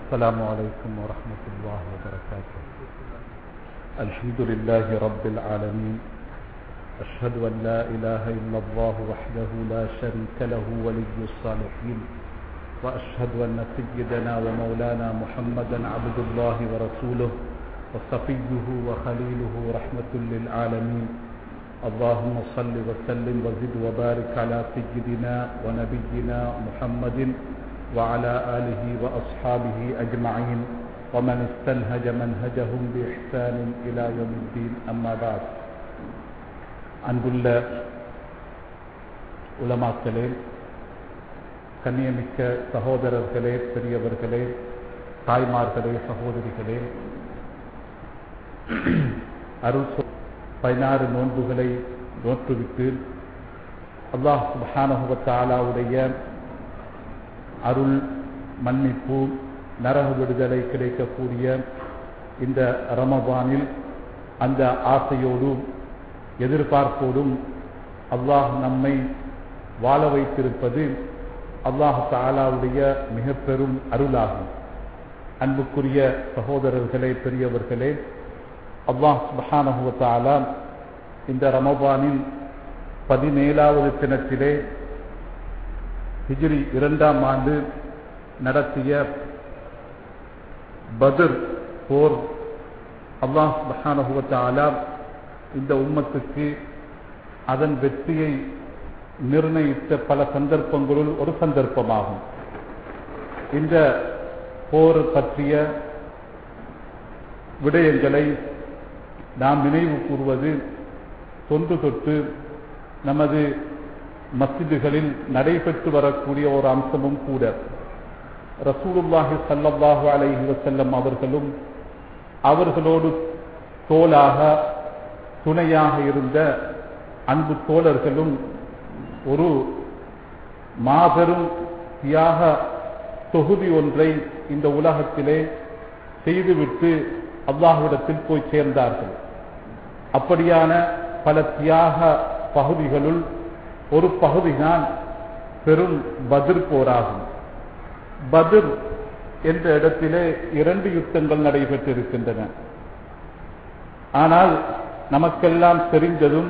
السلام عليكم ورحمة الله وبركاته الحمد لله رب العالمين أشهد أن لا إله إلا الله وحده لا شريك له ولي الصالحين وأشهد أن سيدنا ومولانا محمدا عبد الله ورسوله وصفيه وخليله رحمة للعالمين اللهم صل وسلم وزد وبارك على سيدنا ونبينا محمد وعلى آله وأصحابه أجمعين ومن استنهج منهجهم بإحسان إلى يوم الدين أما بعد அன்புள்ள உலமாக்களே கண்ணியமிக்க சகோதரர்களே பெரியவர்களே தாய்மார்களே சகோதரிகளே அருள் பதினாறு நோன்புகளை நோற்றுவிட்டு அல்லாஹ் சுபஹானஹுவத்தாலாவுடைய அருள் மன்னிப்பு நரக விடுதலை கிடைக்கக்கூடிய இந்த ரமபானில் அந்த ஆசையோடும் எதிர்பார்ப்போடும் அல்லாஹ் நம்மை வாழ வைத்திருப்பது அல்லாஹ் தாலாவுடைய மிக பெரும் அருளாகும் அன்புக்குரிய சகோதரர்களே பெரியவர்களே அல்லாஹ் சுபஹானஹுவத்தாலா இந்த ரமபானின் பதினேழாவது தினத்திலே ஹிஜ்ரி இரண்டாம் ஆண்டு நடத்திய பதர் போர் அல்லாஹ் சுபஹானஹுவத்தாலா இந்த உம்மத்துக்கு அதன் வெற்றியை நிர்ணயித்த பல சந்தர்ப்பங்களுள் ஒரு சந்தர்ப்பமாகும் இந்த போர் பற்றிய விடயங்களை நாம் நினைவு கூறுவது தொன்று தொட்டு நமது மஸ்ஜிதுகளில் நடைபெற்று வரக்கூடிய ஒரு அம்சமும் கூட ரசூலுல்லாஹி சல்லல்லாஹு அலைஹி வசல்லம் அவர்களும் அவர்களோடு தோளாக துணையாக இருந்த அன்பு தோழர்களும் ஒரு மாபெரும் தியாக தொகுதி ஒன்றை இந்த உலகத்திலே செய்துவிட்டு அல்லாஹுவிடத்தில் போய் சேர்ந்தார்கள் அப்படியான பல தியாக பகுதிகளுள் ஒரு பகுதிதான் பெரும் பதிர் போராகும் பதிர் என்ற இடத்திலே இரண்டு யுத்தங்கள் நடைபெற்றிருக்கின்றன ஆனால் நமக்கெல்லாம் தெரிந்ததும்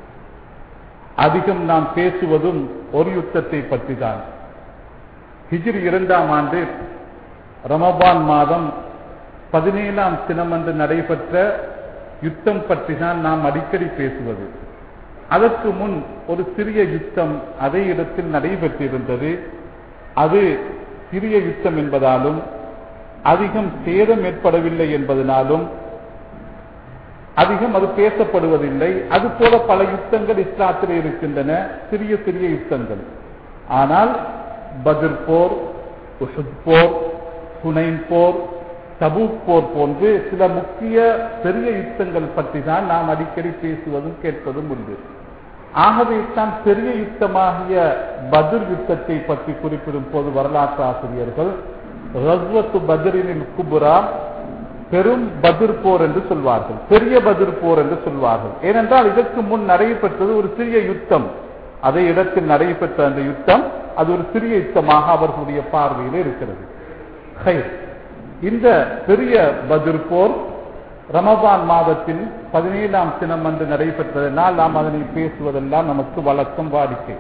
அதிகம் நாம் பேசுவதும் ஒரு யுத்தத்தை பற்றி தான் ஹிஜ்ரி இரண்டாம் ஆண்டு ரமபான் மாதம் பதினேழாம் தினமன்று நடைபெற்ற யுத்தம் பற்றி தான் நாம் அடிக்கடி பேசுவது அதற்கு முன் ஒரு சிறிய யுத்தம் அதே இடத்தில் நடைபெற்றிருந்தது அது சிறிய யுத்தம் என்பதாலும் அதிகம் சேதம் ஏற்படவில்லை என்பதனாலும் அதிகம் அது பேசப்படுவதில்லை அது போல பல யுத்தங்கள் இஸ்லாத்தில் இருக்கின்றன சிறிய சிறிய யுத்தங்கள் ஆனால் பதிர் போர் உஷுத் போர் சுனைன் போர் தபூக் போர் போன்று சில முக்கிய பெரிய யுத்தங்கள் பற்றி தான் நாம் அடிக்கடி பேசுவதும் கேட்பதும் உண்டு ஆகவே தான் பெரிய யுத்தமாகிய பதிர் யுத்தத்தை பற்றி குறிப்பிடும் போது வரலாற்று ஆசிரியர்கள் ரஸ்வத்து பதிரினில் குபுரா பெரும் பதிர் போர் என்று சொல்வார்கள் பெரிய பதிர் போர் என்று சொல்வார்கள் ஏனென்றால் இதற்கு முன் நடைபெற்றது ஒரு சிறிய யுத்தம் அதே இடத்தில் நடைபெற்ற அந்த யுத்தம் அது ஒரு சிறிய யுத்தமாக அவர்களுடைய பார்வையில் இருக்கிறது இந்த பெரிய பதிர் போர் ரமபான் மாதத்தில் பதினேழாம் தினம் அன்று நடைபெற்றதனால் நாம் அதனை பேசுவதெல்லாம் நமக்கு வழக்கம் வாடிக்கை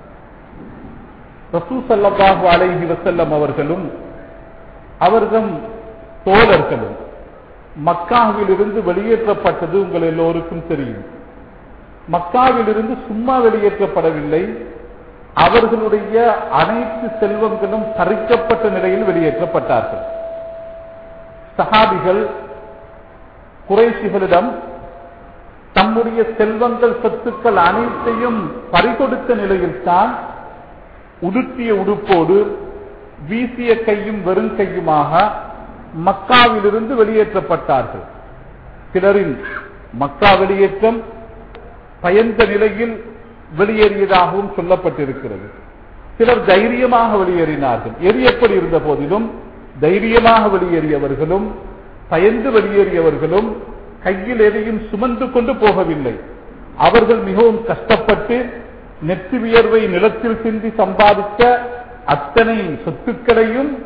ரசூ சல்லாஹு அலைஹி வசல்லம் அவர்களும் அவர்கள் தோழர்களும் மக்காவில் இருந்து வெளியேற்றப்பட்டது உங்கள் எல்லோருக்கும் தெரியும் மக்காவில் இருந்து சும்மா வெளியேற்றப்படவில்லை அவர்களுடைய அனைத்து செல்வங்களும் பறிக்கப்பட்ட நிலையில் வெளியேற்றப்பட்டார்கள் சஹாபிகள் குறைசிகளிடம் தம்முடைய செல்வங்கள் சொத்துக்கள் அனைத்தையும் பறிகொடுத்த நிலையில்தான் உடுத்திய உடுப்போடு வீசிய கையும் வெறும் கையுமாக மக்காவிலிருந்து வெளியேற்றப்பட்டார்கள் சிலரின் மக்கா வெளியேற்றம் பயந்த நிலையில் வெளியேறியதாகவும் சொல்லப்பட்டிருக்கிறது சிலர் தைரியமாக வெளியேறினார்கள் எது எப்படி இருந்த போதிலும் தைரியமாக வெளியேறியவர்களும் பயந்து வெளியேறியவர்களும் கையில் எதையும் சுமந்து கொண்டு போகவில்லை அவர்கள் மிகவும் கஷ்டப்பட்டு நெற்றி வியர்வை நிலத்தில் சிந்தி சம்பாதித்த அத்தனை சொத்துக்களையும்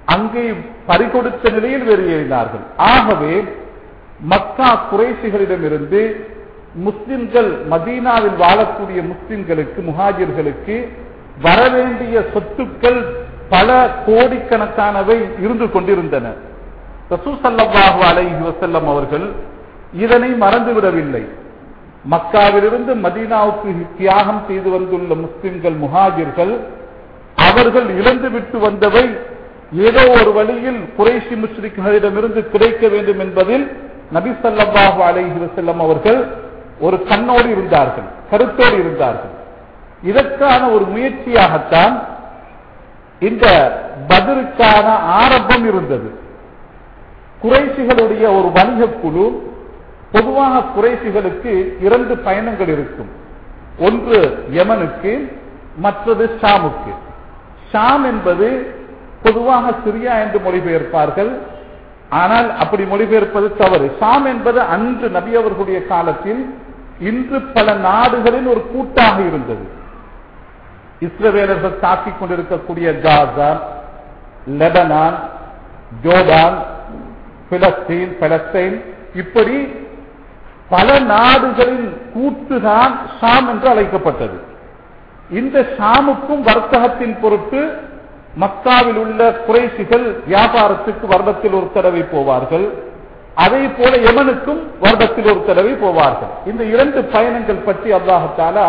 அங்கே பறிகொடுத்த நிலையில் வெளியேறினார்கள் ஆகவே மக்கா குறைசிகளிடமிருந்து முஸ்லிம்கள் மதீனாவில் வாழக்கூடிய முஸ்லிம்களுக்கு முஹாஜிர்களுக்கு வரவேண்டிய சொத்துக்கள் பல கோடிக்கணக்கானவை இருந்து கொண்டிருந்தன ரசூசல்லாஹு அலைஹி வசல்லம் அவர்கள் இதனை மறந்துவிடவில்லை மக்காவிலிருந்து மதீனாவுக்கு தியாகம் செய்து வந்துள்ள முஸ்லிம்கள் முஹாஜிர்கள் அவர்கள் இழந்து விட்டு வந்தவை ஏதோ ஒரு வழியில் குறைசி முஸ்லிம்களிடமிருந்து கிடைக்க வேண்டும் என்பதில் நபி சல்லாஹு அலைஹி வசல்லம் அவர்கள் ஒரு கண்ணோடு இருந்தார்கள் கருத்தோடு இருந்தார்கள் இதற்கான ஒரு முயற்சியாகத்தான் இந்த பதிலுக்கான ஆரம்பம் இருந்தது குறைசிகளுடைய ஒரு வணிக குழு பொதுவாக குறைசிகளுக்கு இரண்டு பயணங்கள் இருக்கும் ஒன்று யமனுக்கு மற்றது ஷாமுக்கு ஷாம் என்பது பொதுவாக சிரியா என்று மொழிபெயர்ப்பார்கள் ஆனால் அப்படி மொழிபெயர்ப்பது தவறு ஷாம் என்பது அன்று நபி அவர்களுடைய காலத்தில் இன்று பல நாடுகளில் ஒரு கூட்டாக இருந்தது இஸ்ரவேலர்கள் தாக்கிக் கொண்டிருக்கக்கூடிய காசா லெபனான் ஜோர்டான் பிலஸ்தீன் பலஸ்தீன் இப்படி பல நாடுகளின் கூட்டுதான் ஷாம் என்று அழைக்கப்பட்டது இந்த ஷாமுக்கும் வர்த்தகத்தின் பொருட்டு மக்காவில் உள்ள குறைசிகள் வியாபாரத்துக்கு வருடத்தில் ஒரு தடவை போவார்கள் அதே போல யமனுக்கும் வருடத்தில் ஒரு தடவை போவார்கள் இந்த இரண்டு பயணங்கள் பற்றி அல்லாஹாலா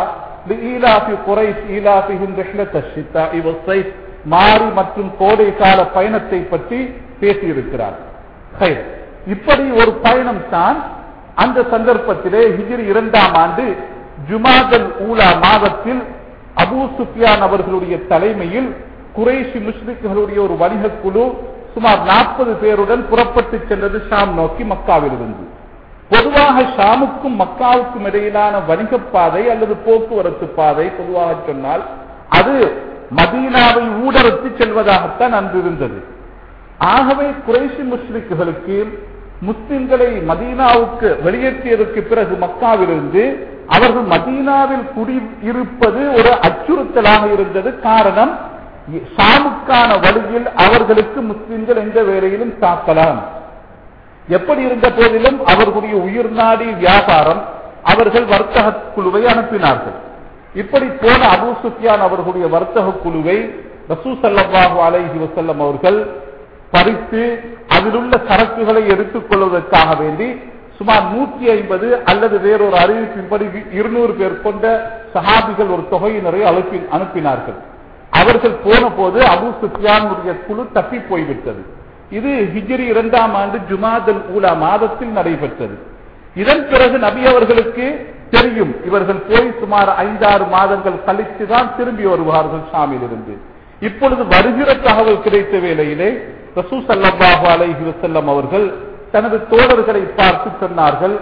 மாறி மற்றும் கோடை கால பயணத்தை பற்றி பேசியிருக்கிறார் இப்படி ஒரு பயணம் தான் அந்த சந்தர்ப்பத்திலே ஹிஜிரி இரண்டாம் ஆண்டு ஜுமாதல் ஊலா மாதத்தில் அபூ சுஃபியான் அவர்களுடைய தலைமையில் குறைஷி முஸ்லிம்களுடைய ஒரு வணிக குழு சுமார் நாற்பது பேருடன் புறப்பட்டு சென்றது ஷாம் நோக்கி மக்காவில் இருந்து பொதுவாக ஷாமுக்கும் மக்காவுக்கும் இடையிலான வணிக பாதை அல்லது போக்குவரத்து பாதை பொதுவாக சொன்னால் அது மதீனாவை ஊடறுத்து செல்வதாகத்தான் அன்று இருந்தது ஆகவே குறைசி முஸ்லிக்குகளுக்கு முஸ்லிம்களை மதீனாவுக்கு வெளியேற்றியதற்கு பிறகு மக்காவிலிருந்து அவர்கள் மதீனாவில் குடியிருப்பது ஒரு அச்சுறுத்தலாக இருந்தது காரணம் ஷாமுக்கான வழியில் அவர்களுக்கு முஸ்லிம்கள் எந்த வேலையிலும் தாக்கலாம் எப்படி இருந்த போதிலும் அவர்களுடைய உயிர் நாடி வியாபாரம் அவர்கள் வர்த்தக குழுவை அனுப்பினார்கள் இப்படி போன அபு சுஃபியான் அவர்களுடைய வர்த்தக குழுவை ரசூ சல்லாஹு அலைஹி வசல்லம் அவர்கள் பறித்து அதில் உள்ள சரக்குகளை எடுத்துக் கொள்வதற்காக வேண்டி சுமார் நூற்றி ஐம்பது அல்லது வேறொரு அறிவிப்பின்படி இருநூறு பேர் கொண்ட சஹாபிகள் ஒரு தொகையினரை அனுப்பி அனுப்பினார்கள் அவர்கள் போன போது அபு சுஃபியானுடைய குழு தப்பி போய்விட்டது இது ஹிஜ்ரி இரண்டாம் ஆண்டு ஜுமாதல் ஊலா மாதத்தில் நடைபெற்றது இதன் பிறகு நபி அவர்களுக்கு தெரியும் இவர்கள் போய் சுமார் ஐந்தாறு மாதங்கள் கழித்துதான் திரும்பி வருவார்கள் ஷாமில் இருந்து இப்பொழுது வருகிற தகவல் கிடைத்த வேளையிலே ரசூ சல்லாஹு அலைஹி வசல்லம் அவர்கள் தனது தோழர்களை பார்த்து சொன்னார்கள்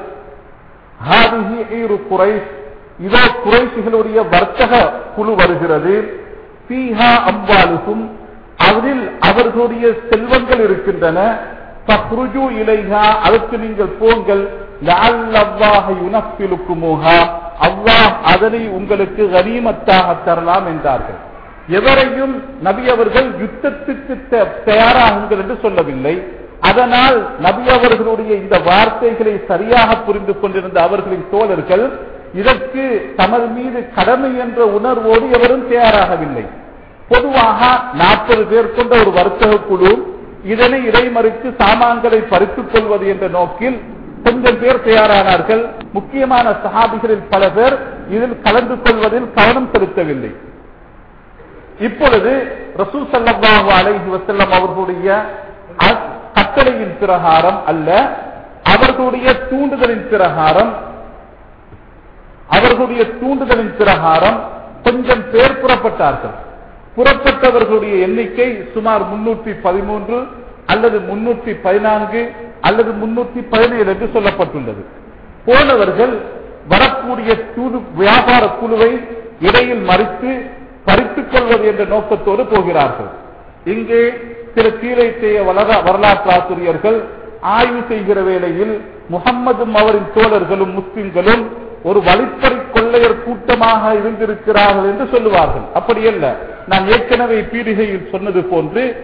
இதோ குறைசிகளுடைய வர்த்தக குழு வருகிறது பீஹா அம்பாலுக்கும் அதில் அவர்களுடைய செல்வங்கள் இருக்கின்றன பக்ருஜு இலைஹா அதற்கு நீங்கள் போங்கள் அல்லாஹ் அதனை உங்களுக்கு கனிமத்தாக தரலாம் என்றார்கள் எவரையும் நபி அவர்கள் யுத்தத்துக்கு தயாராகுங்கள் என்று சொல்லவில்லை அதனால் நபி அவர்களுடைய இந்த வார்த்தைகளை சரியாக புரிந்து கொண்டிருந்த அவர்களின் தோழர்கள் இதற்கு தமது மீது கடமை என்ற உணர்வோடு எவரும் தயாராகவில்லை பொதுவாக நாற்பது பேர் கொண்ட ஒரு வர்த்தக குழு இதனை இடைமறித்து சாமான்களை பறித்துக் கொள்வது என்ற நோக்கில் கொஞ்சம் பேர் தயாரானார்கள் முக்கியமான சஹாபிகளில் பல பேர் இதில் கலந்து கொள்வதில் கவனம் செலுத்தவில்லை இப்பொழுது ரசூல் சல்லாஹு அலைஹி வசல்லம் அவர்களுடைய கட்டளையின் பிரகாரம் அல்ல அவர்களுடைய தூண்டுதலின் பிரகாரம் அவர்களுடைய தூண்டுதலின் பிரகாரம் கொஞ்சம் பேர் புறப்பட்டார்கள் புறப்பட்டவர்களுடைய எண்ணிக்கை சுமார் முன்னூற்றி பதிமூன்று அல்லது முன்னூற்றி பதினான்கு அல்லது முன்னூற்றி பதினேழு என்று சொல்லப்பட்டுள்ளது போனவர்கள் வரக்கூடிய தூது வியாபார குழுவை இடையில் மறித்து பறித்துக் கொள்வது என்ற நோக்கத்தோடு போகிறார்கள் இங்கே சில கீழைத்தேய வரலாற்று ஆசிரியர்கள் ஆய்வு செய்கிற வேளையில் முகம்மதும் அவரின் தோழர்களும் முஸ்லிம்களும் ஒரு வழிப்பறி கொள்ளையர் கூட்டமாக இருந்திருக்கிறார்கள் என்று சொல்லுவார்கள் அப்படி அல்ல நான் ஏற்கனவே பீடிகையில் சொன்னது போன்று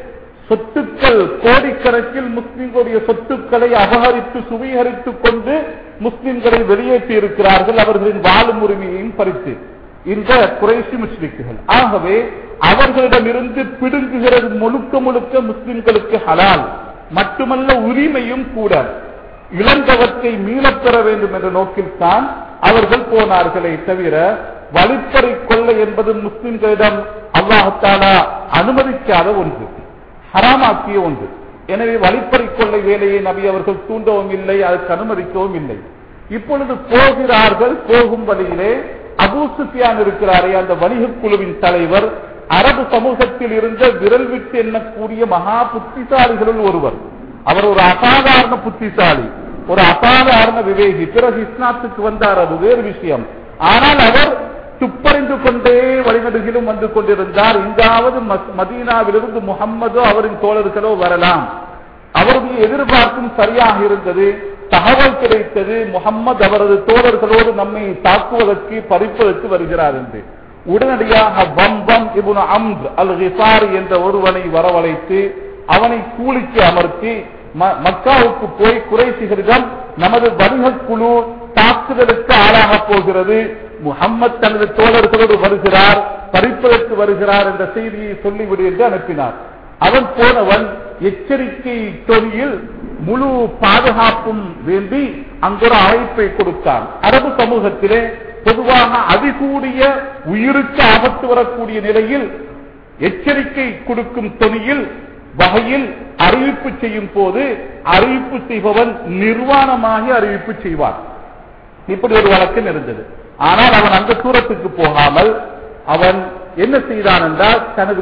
சொத்துக்கள் கோடிக்கணக்கில் முஸ்லிம்களுடைய சொத்துக்களை அபகரித்து சுவீகரித்துக் கொண்டு முஸ்லிம்களை வெளியேற்றி இருக்கிறார்கள் அவர்களின் வாழும் உரிமையையும் பறித்து இந்த குறைசி முஸ்லிக்குகள் ஆகவே அவர்களிடமிருந்து பிடுங்குகிறது முழுக்க முழுக்க முஸ்லிம்களுக்கு ஹலால் மட்டுமல்ல உரிமையும் கூட இழந்தவற்றை மீளப் பெற வேண்டும் என்ற நோக்கில்தான் அவர்கள் போனார்களே தவிர வழிப்பறை கொள்ளை என்பது முஸ்லிம்களிடம் அல்லாஹத்தாலா அனுமதிக்காத ஒன்று ஹராமாக்கிய ஒன்று எனவே வழிப்பறை கொள்ளை வேலையை நபி அவர்கள் தூண்டவும் இல்லை அதற்கு அனுமதிக்கவும் இல்லை இப்பொழுது போகிறார்கள் போகும் வழியிலே அபூ சுஃபியான் இருக்கிறாரே அந்த வணிகக் குழுவின் தலைவர் அரபு சமூகத்தில் இருந்த விரல் விட்டு எண்ணக்கூடிய மகா புத்திசாலிகளுள் ஒருவர் அவர் ஒரு அசாதாரண புத்திசாலி ஒரு அசாதாரண விவேகி பிறகு இஸ்லாத்துக்கு வந்தார் அது வேறு விஷயம் ஆனால் அவர் துப்பறிந்து கொண்டே வழிநடுகிலும் வந்து கொண்டிருந்தார் இங்காவது மஸ்- மதீனாவிலிருந்து முகம்மதோ அவரின் தோழர்களோ வரலாம் அவருடைய எதிர்பார்ப்பும் சரியாக இருந்தது தகவல் கிடைத்தது முகம்மது அவரது தோழர்களோடு நம்மை தாக்குவதற்கு பறிப்பதற்கு வருகிறார் என்று உடனடியாக வம்பம் இபுன் அம்த் அல் ஹிசாரி என்ற ஒருவனை வரவழைத்து அவனை கூலிக்கு அமர்த்தி ம- மக்காவுக்கு போய் குறைசிகளிடம் நமது வணிகக் குழு தாக்குதலுக்கு ஆளாகப் போகிறது முகம்மது தனது தோழர்களோடு வருகிறார் பறிப்பதற்கு வருகிறார் என்ற செய்தியை சொல்லிவிடு என்று அனுப்பினார் அவன் போனவன் எச்சரிக்கை தொனியில் முழு பாதுகாப்பும் வேண்டி அங்கொரு அழைப்பை கொடுத்தான் அரபு சமூகத்திலே பொதுவாக அதிகூடிய உயிருக்கு ஆபத்து வரக்கூடிய நிலையில் எச்சரிக்கை கொடுக்கும் தொனியில் வகையில் அறிவிப்பு செய்யும் போது அறிவிப்பு செய்பவன் நிர்வாணமாகி அறிவிப்பு செய்வான் இப்படி ஒரு வழக்கம் இருந்தது ஆனால் அவன் அந்த தூரத்துக்கு போகாமல் அவன் என்ன செய்தான் என்றால் தனது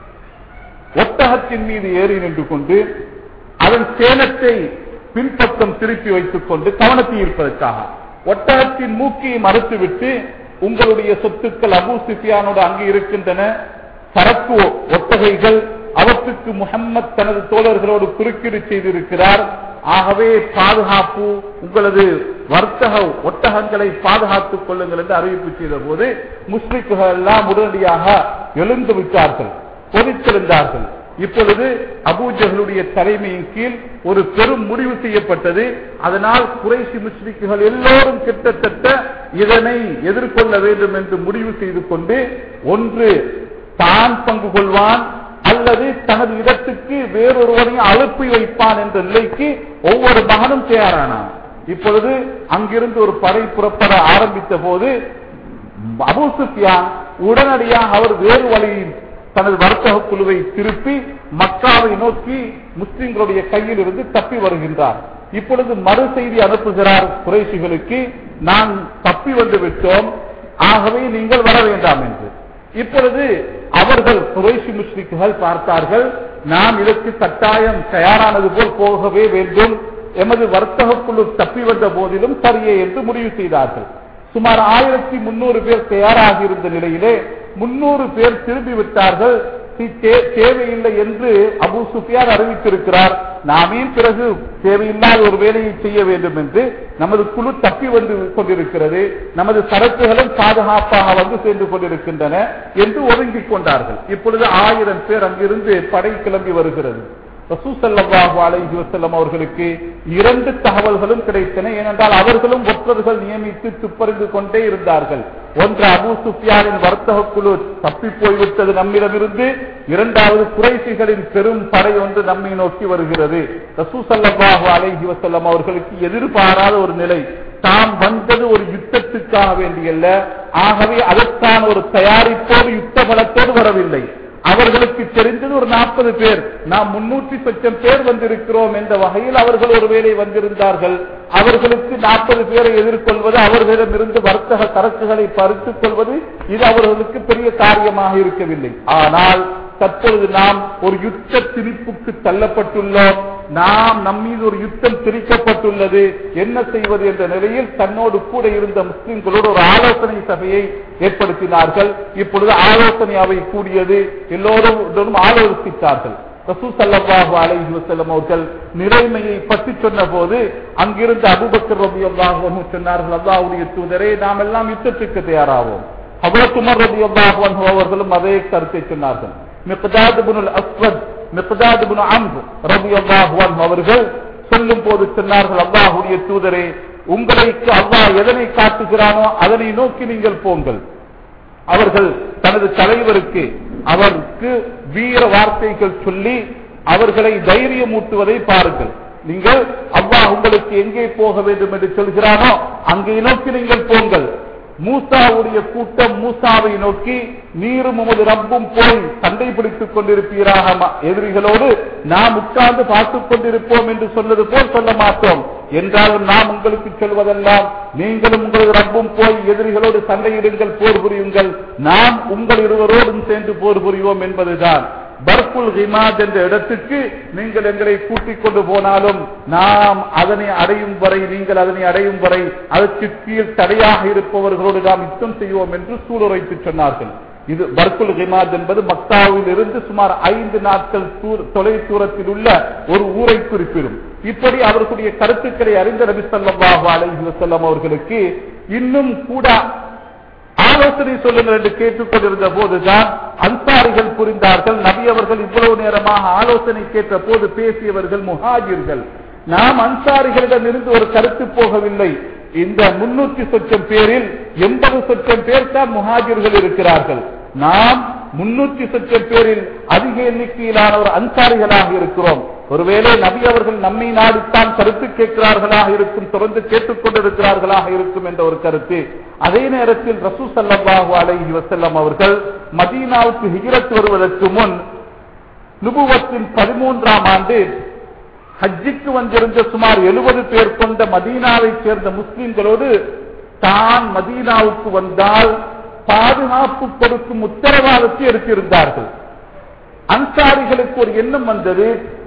ஒட்டகத்தின் மீது ஏறி நின்று கொண்டு அதன் சேனத்தை பின்பக்கம் திருப்பி வைத்துக் கொண்டு கவனத்தை ஈர்ப்பதற்காக ஒட்டகத்தின் மூக்கியை மறுத்துவிட்டு உங்களுடைய சொத்துக்கள் அபூ சுஃபியானோடு அங்கே இருக்கின்றன சரக்கு ஒட்டகைகள் அவற்றுக்கு முகம்மது தனது தோழர்களோடு குறுக்கீடு செய்திருக்கிறார் ஆகவே பாதுகாப்பு உங்களது வர்த்தக ஒட்டகங்களை பாதுகாத்துக் கொள்ளுங்கள் என்று அறிவிப்பு செய்த போது முஸ்லிக்குகள் எல்லாம் உடனடியாக எழுந்து விட்டார்கள் கொதித்தெழுந்தார்கள் இப்பொழுது அபூஜகளுடைய தலைமையின் கீழ் ஒரு பெரும் முடிவு செய்யப்பட்டது அதனால் குறைசி முஸ்லிக்குகள் எல்லோரும் கிட்டத்தட்ட இதனை எதிர்கொள்ள வேண்டும் என்று முடிவு செய்து கொண்டு ஒன்று தான் பங்கு கொள்வான் அல்லது தனது இடத்துக்கு வேறொருவரையும் அழுப்பி வைப்பான் என்ற நிலைக்கு ஒவ்வொரு மகனும் தயாரானான் இப்பொழுது அங்கிருந்து ஒரு படை புறப்பட ஆரம்பித்த போது அபூ சுஃபியான் உடனடியாக அவர் வேறு வழியில் தனது வர்த்தக குழுவை திருப்பி மக்காவை நோக்கி முஸ்லிம்களுடைய கையில் இருந்து தப்பி வருகின்றார் இப்பொழுது மறு செய்தி அனுப்புகிறார் குறைசிகளுக்கு நான் தப்பி வந்து விட்டோம் ஆகவே நீங்கள் வர வேண்டாம் என்று இப்பொழுது அவர்கள் குறைசி முஸ்லிக்குகள் பார்த்தார்கள் நாம் இதற்கு கட்டாயம் தயாரானது போல் போகவே வேண்டும் எமது வர்த்தக குழு தப்பி வந்த போதிலும் சரியே என்று முடிவு செய்தார்கள் சுமார் ஆயிரத்தி முன்னூறு பேர் தயாராகி இருந்த நிலையிலே முன்னூறு பேர் திரும்பி விட்டார்கள் தி- தே- தேவையில்லை என்று அபூ சுஃபியான் அறிவித்திருக்கிறார் நாமே பிறகு தேவையில்லாத ஒரு வேலையை செய்ய வேண்டும் என்று நமது குழு தப்பி வந்து கொண்டிருக்கிறது நமது சரக்குகளும் பாதுகாப்பாக வந்து சேர்ந்து கொண்டிருக்கின்றன என்று ஒதுங்கிக் கொண்டார்கள் இப்பொழுது ஆயிரம் பேர் அங்கிருந்து படை கிளம்பி வருகிறது ரசூசல்லாஹு அலைஹி வஸல்லம் அவர்களுக்கு இரண்டு தகவல்களும் கிடைத்தன ஏனென்றால் அவர்களும் ஒற்றர்கள் நியமித்து துப்பறிந்து கொண்டே இருந்தார்கள் ஒன்று அபூ சுஃபியானின் வர்த்தக குழு தப்பி போய்விட்டது நம்மிடமிருந்து இரண்டாவது குறைசிகளின் பெரும் படை ஒன்று நம்மை நோக்கி வருகிறது ரசூசல்லாஹு அலைஹி வஸல்லம் அவர்களுக்கு எதிர்பாராத ஒரு நிலை தாம் வந்தது ஒரு யுத்தத்துக்காக வேண்டியல்ல ஆகவே அதற்கான ஒரு தயாரிப்போடு யுத்த பலத்தோடு வரவில்லை அவர்களுக்கு தெரிந்தது ஒரு நாற்பது பேர் நாம் முன்னூற்றி சொச்சம் பேர் வந்திருக்கிறோம் என்ற வகையில் அவர்கள் ஒருவேளை வந்திருந்தார்கள் அவர்களுக்கு நாற்பது பேரை எதிர்கொள்வது அவர்களிடமிருந்து வர்த்தக சரக்குகளை பறித்துக் கொள்வது இது அவர்களுக்கு பெரிய காரியமாக இருக்கவில்லை ஆனால் தற்பொழுது நாம் ஒரு யுத்த திணிப்புக்கு தள்ளப்பட்டுள்ளோம் நாம் நம் மீது ஒரு யுத்தம் திரிக்கப்பட்டுள்ளது என்ன செய்வது என்ற நிலையில் தன்னோடு கூட இருந்த முஸ்லிம்களோடு ஒரு ஆலோசனை சபையை ஏற்படுத்தினார்கள் இப்பொழுது ஆலோசனை அவை கூடியது எல்லோரும் ஆலோசித்தார்கள் ரசூல் ஸல்லல்லாஹு அலைஹி வஸல்லம் அவர்கள் நிலைமையை பற்றி சொன்ன போது அங்கிருந்து அபூபக்கர் ரலியல்லாஹு அன்ஹு சொன்னார்கள் அல்லாஹ்வுடைய தூதரே நாம் எல்லாம் யுத்தத்துக்கு தயாராவோம் ஹஜ்ரத் உமர் ரலியல்லாஹு அன்ஹு அவர்களும் அதே கருத்தை சொன்னார்கள் Miqdad ibnul Aswad Miqdad ibnu Amr ரலியல்லாஹு அன்ஹு அவர்கள் சொல்லும் போது சொன்னார்கள் அல்லாஹ்வுடைய தூதரே உங்களுக்கு அல்லாஹ் எதனை காட்டுகிறானோ அதனை நோக்கி நீங்கள் போங்கள் அவர்கள் தனது தலைவருக்கு அவருக்கு வீர வார்த்தைகள் சொல்லி அவர்களை தைரியமூட்டுவதை பாருங்கள் நீங்கள் அல்லாஹ் உங்களுக்கு எங்கே போக வேண்டும் என்று சொல்கிறானோ அங்கே நோக்கி நீங்கள் போங்கள் மூசாவுடைய கூட்டம் மூசாவை நோக்கி நீரும் உமது ரப்பும் போய் சண்டை பிடித்துக் கொண்டிருப்பீராக ம- எதிரிகளோடு நாம் உட்கார்ந்து பார்த்துக் கொண்டிருப்போம் என்று சொன்னது போல் சொல்ல மாட்டோம் என்றாலும் நாம் உங்களுக்கு சொல்வதெல்லாம் நீங்களும் உங்களது ரப்பும் போய் எதிரிகளோடு சண்டையிடுங்கள் போர் புரியுங்கள் நாம் உங்கள் இருவரோடும் சேர்ந்து போர் புரிவோம் என்பதுதான் பர்குல் ஹிமாத் என்ற இடத்துக்கு நீங்கள் எங்களை கூட்டிக் கொண்டு போனாலும் நாம் அதனை அடையும் வரை நீங்கள் அதனை அடையும் வரை அதற்கு கீழ் தடையாக இருப்பவர்களோடு நாம் யுத்தம் செய்வோம் என்று சூளுரைத்து சொன்னார்கள் இது பர்குல் ஹிமாத் என்பது மக்காவில் இருந்து சுமார் ஐந்து நாட்கள் தூர- தொலை தூரத்தில் உள்ள ஒரு ஊரை குறிப்பிடும் இப்படி அவர்களுடைய கருத்துக்களை அறிந்த நபி ஸல்லல்லாஹு அலைஹி வஸல்லம் அவர்களுக்கு இன்னும் கூட ஆலோசனை சொல்லுங்கள் என்று கேட்டுக்கொண்டிருந்த போதுதான் அன்சாரிகள் புரிந்தார்கள் நபி அவர்கள் இவ்வளவு நேரமாக ஆலோசனை கேட்ட போது பேசியவர்கள் முஹாஜிர்கள் நாம் அன்சாரிகளிடம் இருந்து ஒரு கருத்து போகவில்லை இந்த முன்னூற்றி சொச்சம் பேரில் எண்பது சொச்சம் பேர் தான் முஹாஜிர்கள் இருக்கிறார்கள் நாம் முன்னூற்றி சொச்சம் பேரில் அதிக எண்ணிக்கையிலான ஒரு அன்சாரிகளாக இருக்கிறோம் ஒருவேளை நபி அவர்கள் நம்மை நாடித்தான் கருத்து கேட்கிறார்களாக இருக்கும் தொடர்ந்து கேட்டுக்கொண்டிருக்கிறார்களாக இருக்கும் என்ற ஒரு கருத்து அதே நேரத்தில் ரசூ சல்லாஹூ அலைஹி வஸல்லம் அவர்கள் மதீனாவுக்கு ஹிஜ்ரத் வருவதற்கு முன் நுபுவத்தின் பதிமூன்றாம் ஆண்டு ஹஜ்ஜிக்கு வந்திருந்த சுமார் எழுபது பேர் கொண்ட மதீனாவைச் சேர்ந்த முஸ்லிம்களோடு தான் மதீனாவுக்கு வந்தால் பாதுகாப்பு கொடுக்கும் உத்தரவாதத்தை எடுத்திருந்தார்கள் அன்சாரிகளுக்கு ஒரு எண்ணம் வந்தது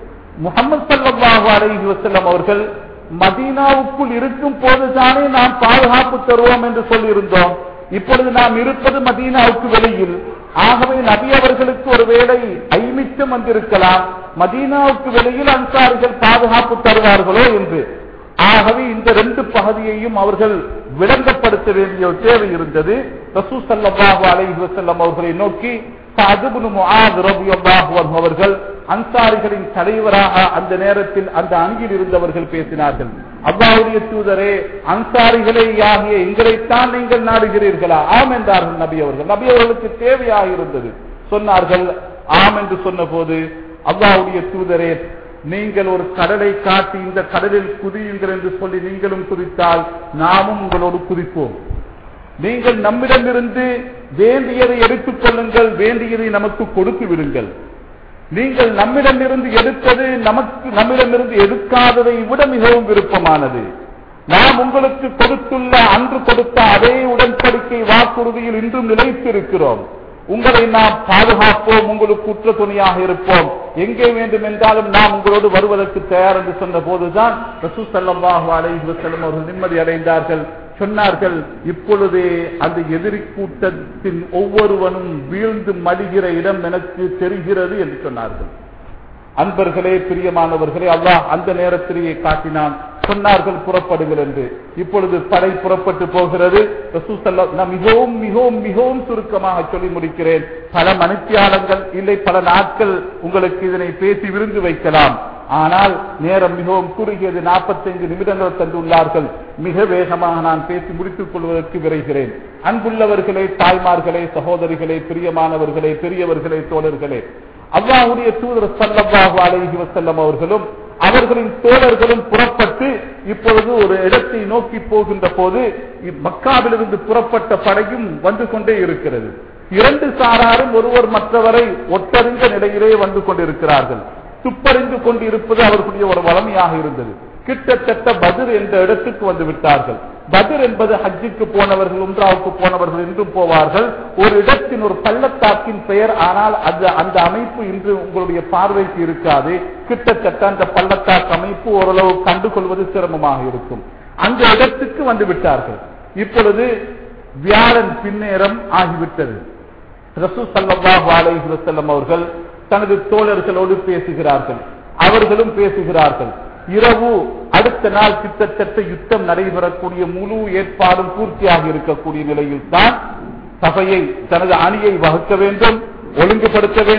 முகமது சல்லாஹு அலைஹி வஸல்லம் அவர்கள் மதீனாவுக்குள் இருக்கும் போதுதானே நாம் பாதுகாப்பு தருவோம் என்று சொல்லியிருந்தோம் இப்பொழுது நாம் இருப்பது மதீனாவுக்கு வெளியில் ஆகவே நபி அவர்களுக்கு ஒருவேளை ஐமிச்சம் வந்திருக்கலாம் மதீனாவுக்கு வெளியில் அன்சாரிகள் பாதுகாப்பு தருவார்களோ என்று ஆகவே இந்த ரெண்டு பகுதியையும் அவர்கள் விளங்கப்படுத்த வேண்டிய ஒரு தேவை இருந்தது ரசூ சல்லாஹு அலைஹி வஸல்லம் அவர்களை நோக்கி சஅத் இப்னு முஆத் ரலியல்லாஹு அன்ஹு அவர்கள் அன்சாரிகளின் தலைவராக அந்த நேரத்தில் அந்த அணியில் இருந்தவர்கள் பேசினார்கள் அல்லாஹ்வுடைய தூதரே அன்சாரிகளே ஆகிய எங்களைத்தான் நீங்கள் நாடுகிறீர்களா ஆம் என்றார்கள் நபி அவர்கள் நபி அவர்களுக்கு தேவையாக இருந்தது சொன்னார்கள் ஆம் என்று சொன்னபோது அல்லாஹ்வுடைய தூதரே நீங்கள் ஒரு கடலை காட்டி இந்த கடலில் குதியுங்கள் என்று சொல்லி நீங்களும் குதித்தால் நாமும் உங்களோடு குதிப்போம் நீங்கள் நம்மிடமிருந்து வேண்டியதை எடுத்துக் கொள்ளுங்கள் வேண்டியதை நமக்கு கொடுத்து விடுங்கள் நீங்கள் நம்மிடமிருந்து எடுப்பது நமக்கு நம்மிடமிருந்து எடுக்காததை விட மிகவும் விருப்பமானது நாம் உங்களுக்கு கொடுத்துள்ள அன்று கொடுத்த அதே உடன்படிக்கை வாக்குறுதியில் இன்றும் நிலைத்திருக்கிறோம் உங்களை நாம் பாதுகாப்போம் உங்களுக்கு குற்ற துணையாக இருப்போம் எங்கே வேண்டும் என்றாலும் நாம் உங்களோடு வருவதற்கு தயார் என்று சொன்ன போதுதான் ரசூ சல்லாஹு அலைஹி வஸல்லம் அவர்கள் நிம்மதி அடைந்தார்கள் சொன்னார்கள் இப்பொழுதே அந்த எதிரி கூட்டத்தின் ஒவ்வொருவனும் வீழ்ந்து மடிகிற இடம் எனக்கு தெரிகிறது என்று சொன்னார்கள் அன்பர்களே பிரியமானவர்களே அல்லாஹ் அந்த நேரத்திலேயே காட்டினான் சொன்னார்கள் புறப்படுங்கள் என்று இப்பொழுது படை புறப்பட்டு போகிறது ரசூல் ஸல்லல்லாஹு நான் மிகவும் மிகவும் மிகவும் சுருக்கமாக சொல்லி முடிக்கிறேன் பல மணித்தியாலங்கள் இல்லை பல நாட்கள் உங்களுக்கு இதனை பேசி விருந்து வைக்கலாம் ஆனால் நேரம் மிகவும் குறுகியது 45 நிமிடங்கள் தந்துள்ளார்கள் மிக வேகமாக நான் பேசி முடித்துக் கொள்வதற்கு விரைகிறேன் அன்புள்ளவர்களே தாய்மார்களே சகோதரிகளே பிரியமானவர்களே பெரியவர்களே தோழர்களே அல்லாஹ்வுடைய தூதர் ஸல்லல்லாஹு அலைஹி வஸல்லம் அவர்களும் அவர்களின் தோழர்களும் புறப்பட்டு இப்பொழுது ஒரு இடத்தை நோக்கி போகின்ற போது மக்காவிலிருந்து புறப்பட்ட படையும் வந்து கொண்டே இருக்கிறது இரண்டு சாராரும் ஒருவர் மற்றவரை ஒட்டறிந்த நிலையிலே வந்து கொண்டிருக்கிறார்கள் துப்பறிந்து கொண்டு இருப்பது அவர்களுடைய ஒரு வளமையாக இருந்தது கிட்டத்தட்ட பதிர் என்ற இடத்துக்கு வந்து விட்டார்கள் பதிர் என்பது ஹஜ்ஜுக்கு போனவர்கள் உம்ராவுக்கு போனவர்கள் என்றும் போவார்கள் ஒரு இடத்தின் ஒரு பள்ளத்தாக்கின் பெயர் ஆனால் அது அந்த அமைப்பு இன்று உங்களுடைய பார்வைக்கு இருக்காது கிட்டத்தட்ட அந்த பள்ளத்தாக்கு அமைப்பு ஓரளவு கண்டுகொள்வது சிரமமாக இருக்கும் அந்த இடத்துக்கு வந்து விட்டார்கள் இப்பொழுது வியாழன் பின்னேரம் ஆகிவிட்டது ரசூ சல்லாஹு அலைஹி வஸல்லம் அவர்கள் தனது தோழர்களோடு பேசுகிறார்கள் அவர்களும் பேசுகிறார்கள் இரவு அடுத்த நாள் கிட்டத்தட்ட யுத்தம் நடைபெறக்கூடிய முழு ஏற்பாடும் பூர்த்தியாக இருக்கக்கூடிய நிலையில் தான் சபையை தனது அணியை வகுக்க வேண்டும் ஒழுங்குபடுத்த வேண்டும்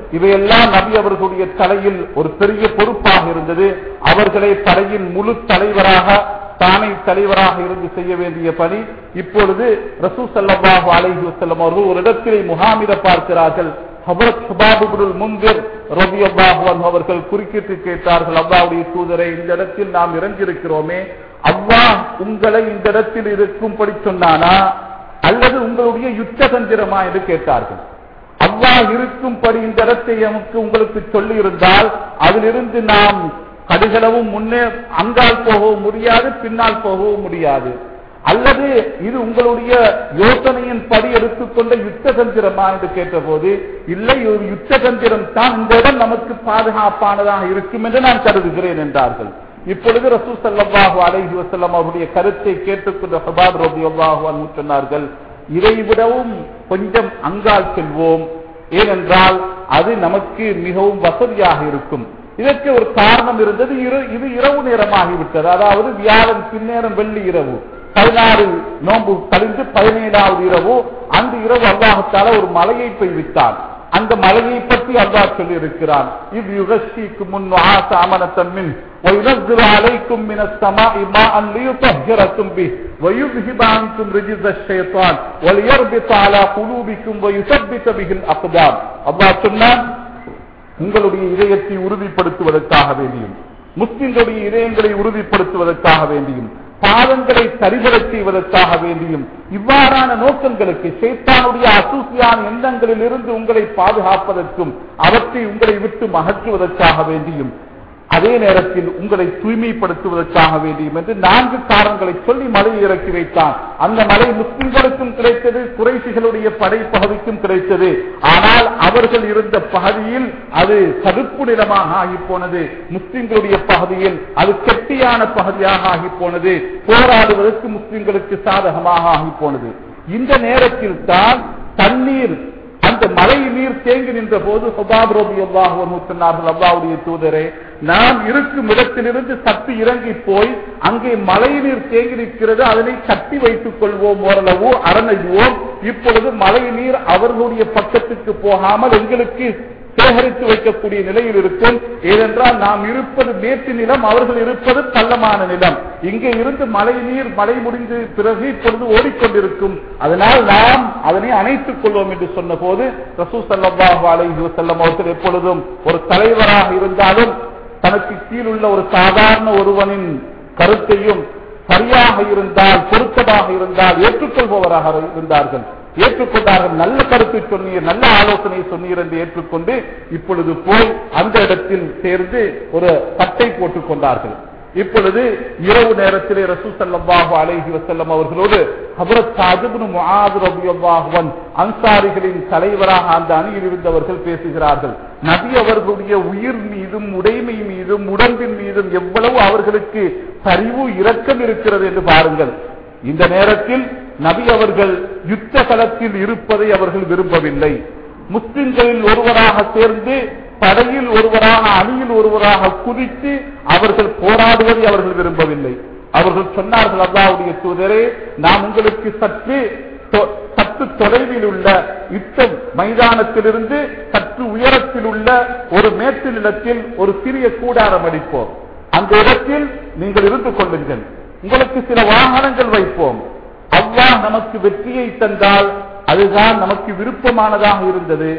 இவையெல்லாம் நபி அவர்களுடைய தலையில் ஒரு பெரிய பொறுப்பாக இருந்தது அவர்களை படையின் முழு தலைவராக தானே தலைவராக இருந்து செய்ய வேண்டிய பணி இப்பொழுது ரசூ சல்லாஹு அலைஹி வஸல்லம் அவர்கள் ஒரு இடத்திலே முகாமிட பார்க்கிறார்கள் ஹபரத் சுபாபுல் முன்திர் ரபி அல்லாஹுவன் அவர்கள் குறுக்கிட்டு கேட்டார்கள் அல்லாவுடைய தூதரை இந்த இடத்தில் நாம் இறங்கியிருக்கிறோமே அல்லாஹ் உங்களை இந்த இடத்தில் இருக்கும்படி சொன்னானா அல்லது உங்களுடைய யுத்த தந்திரமா என்று கேட்டார்கள் அல்லாஹ் இருக்கும்படி இந்த இடத்தை நமக்கு உங்களுக்கு சொல்லி இருந்தால் அதிலிருந்து நாம் கடுகளவும் முன்னே அங்கால் போகவும் முடியாது பின்னால் போகவும் முடியாது அல்லது இது உங்களுடைய யோசனையின் படி எடுத்துக்கொண்ட யுத்த தந்திரமா என்று கேட்டபோது இல்லை ஒரு யுத்த தந்திரம் தான் இந்த இடம் நமக்கு பாதுகாப்பானதாக இருக்கும் என்று நான் கருதுகிறேன் என்றார்கள் இப்பொழுது ரசூ சல்லாஹு அலைஹி வசல்லம் அவருடைய கருத்தை கேட்டுக்கொண்ட ஹபாப் ரபி அல்லாஹு சொன்னார்கள் இதை விடவும் கொஞ்சம் அங்கால் செல்வோம் ஏனென்றால் அது நமக்கு மிகவும் வசதியாக இருக்கும் இதற்கு ஒரு காரணம் இருந்தது இரு- இது இரவு நேரமாகிவிட்டது அதாவது வியாழன் பின்னேரம் வெள்ளி இரவு பதினாறு நோன்பு கழிந்து பதினேழாவது இரவு அந்த இரவு அல்லாஹத்தால ஒரு மலையை பெய்வித்தார் அந்த மலையை பற்றி அல்லாஹ் சொல்லி இருக்கிறான் இது யுகஸ்ரீக்கு முன் ஆச அமனத்தன் மின் وينزل عليكم من السماء ماء ليطهركم به ويذهب عنكم رجز الشيطان وليربط على قلوبكم ويثبت به الاقدام அல்லாஹ் சொன்னான் உங்களுடைய இதயத்தை உறுதிப்படுத்துவதற்காக வேண்டியும் முஸ்லிம்களுடைய இதயங்களை உறுதிப்படுத்துவதற்காக வேண்டியும் பாதங்களை சரிபடச் செய்வதற்காக வேண்டியும் இவ்வாறான நோக்கங்களுக்கு சேத்தானுடைய அசூசியான எண்ணங்களில் இருந்து உங்களை பாதுகாப்பதற்கும் அவற்றை உங்களை விட்டு அகற்றுவதற்காக வேண்டியும் அதே நேரத்தில் உங்களை தூய்மைப்படுத்துவதற்காக வேண்டியும் என்று நான்கு காரணங்களை சொல்லி மலையை இறக்கி வைத்தான் அந்த மலை முஸ்லிம்களுக்கும் கிடைத்தது குறைசிகளுடைய படைப்பகுதிக்கும் கிடைத்தது ஆனால் அவர்கள் இருந்த பகுதியில் அது சதுப்பு நிலமாக ஆகி போனது முஸ்லிம்களுடைய பகுதியில் அது கெட்டியான பகுதியாக ஆகி போனது போராடுவதற்கு முஸ்லிம்களுக்கு சாதகமாக ஆகி போனது இந்த நேரத்தில் தான் தண்ணீர் அந்த மலை நீர் தேங்கி நின்ற போது சுபாப் ரபி அல்லாஹ் சொன்னார்கள் அல்லாவுடைய தூதரே நாம் இருக்கும் இடத்திலிருந்து சற்று இறங்கி போய் அங்கே மழை நீர் தேங்கி நிற்கிறது அதனை கட்டி வைத்துக் கொள்வோம் ஓரளவு அரணைவோம் இப்பொழுது மழை நீர் அவர்களுடைய பக்கத்துக்கு போகாமல் எங்களுக்கு சேகரித்து வைக்கக்கூடிய நிலையில் இருக்கும் ஏனென்றால் நாம் இருப்பது மேட்டு நிலம் அவர்கள் இருப்பது பள்ளமான நிலம் இங்கே இருந்து மழை நீர் மழை முடிந்து பிறகு இப்பொழுது ஓடிக்கொண்டிருக்கும் அதனால் நாம் அதனை அணைத்துக் கொள்வோம் என்று சொன்ன போது ரசூ சல்லாஹு அலைஹி வஸல்லம் அவர்கள் எப்பொழுதும் ஒரு தலைவராக இருந்தாலும் தனக்கு கீழுள்ள ஒரு சாதாரண ஒருவனின் கருத்தையும் சரியாக இருந்தால் பொருத்தமாக இருந்தால் ஏற்றுக்கொள்பவராக இருந்தார்கள் ஏற்றுக்கொண்டார்கள் நல்ல கருத்தை சொன்னீர் நல்ல ஆலோசனை சொன்னீர் என்று ஏற்றுக்கொண்டு இப்பொழுது போய் அந்த இடத்தில் சேர்ந்து ஒரு பட்டை போட்டுக் கொண்டார்கள் இப்பொழுது இரவு நேரத்திலே ரசூ சல்லாஹு அலைஹி வசல்லம் அவர்களோடு ஹபரத் சாஜிபுன் முஆது ரபியல்லாஹுவன் அன்சாரிகளின் தலைவராக அந்த அணியில் இருந்தவர்கள் பேசுகிறார்கள் நபி அவர்களுடைய உயிர் மீதும் உடைமை மீதும் உடம்பின் மீதும் எவ்வளவு அவர்களுக்கு பரிவு இரக்கம் இருக்கிறது என்று பாருங்கள் இந்த நேரத்தில் நபி அவர்கள் யுத்த களத்தில் இருப்பதை அவர்கள் விரும்பவில்லை முஸ்லிம்களில் ஒருவராக சேர்ந்து படையில் ஒருவராக அணியில் ஒருவராக குதித்து அவர்கள் போராடுவதை அவர்கள் விரும்பவில்லை அவர்கள் சொன்னார்கள் அல்லாவுடைய தூதரே நாம் உங்களுக்கு சற்று தொ- சற்று தொலைவில் உள்ள யுத்த மைதானத்திலிருந்து சற்று உயரத்தில் உள்ள ஒரு மேட்டு நிலத்தில் ஒரு சிறிய கூடாரம் அடிப்போம் அந்த இடத்தில் நீங்கள் இருந்து கொள்ளுங்கள் உங்களுக்கு சில வாகனங்கள் வைப்போம் அல்லாஹ் நமக்கு வெற்றியை தந்தால் அதுதான் நமக்கு விருப்பமானதாக இருந்தது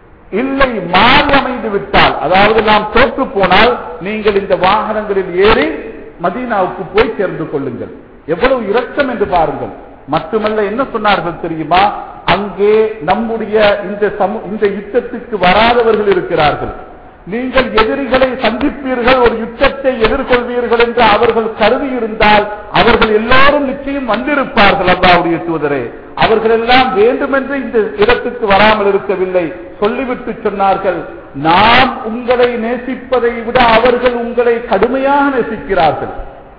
இல்லை மாறி அமைந்து விட்டால் அதாவது நாம் தோற்று போனால் நீங்கள் இந்த வாகனங்களில் ஏறி மதீனாவுக்கு போய் சேர்ந்து கொள்ளுங்கள் எவ்வளவு இரக்கம் என்று பாருங்கள் மட்டுமல்ல என்ன சொன்னார்கள் தெரியுமா அங்கே நம்முடைய இந்த சமு- இந்த யுத்தத்துக்கு வராதவர்கள் இருக்கிறார்கள் நீங்கள் எதிரிகளை சந்திப்பீர்கள் ஒரு யுத்தத்தை எதிர்கொள்வீர்கள் என்று அவர்கள் கருதி இருந்தால் அவர்கள் எல்லாரும் நிச்சயம் வந்திருப்பார்கள் அல்லாவுடைய தூதரே அவர்கள் எல்லாம் வேண்டுமென்று இந்த இடத்துக்கு வராமல் இருக்கவில்லை சொல்லிவிட்டு சொன்னார்கள் நாம் உங்களை நேசிப்பதை விட அவர்கள் உங்களை கடுமையாக நேசிக்கிறார்கள்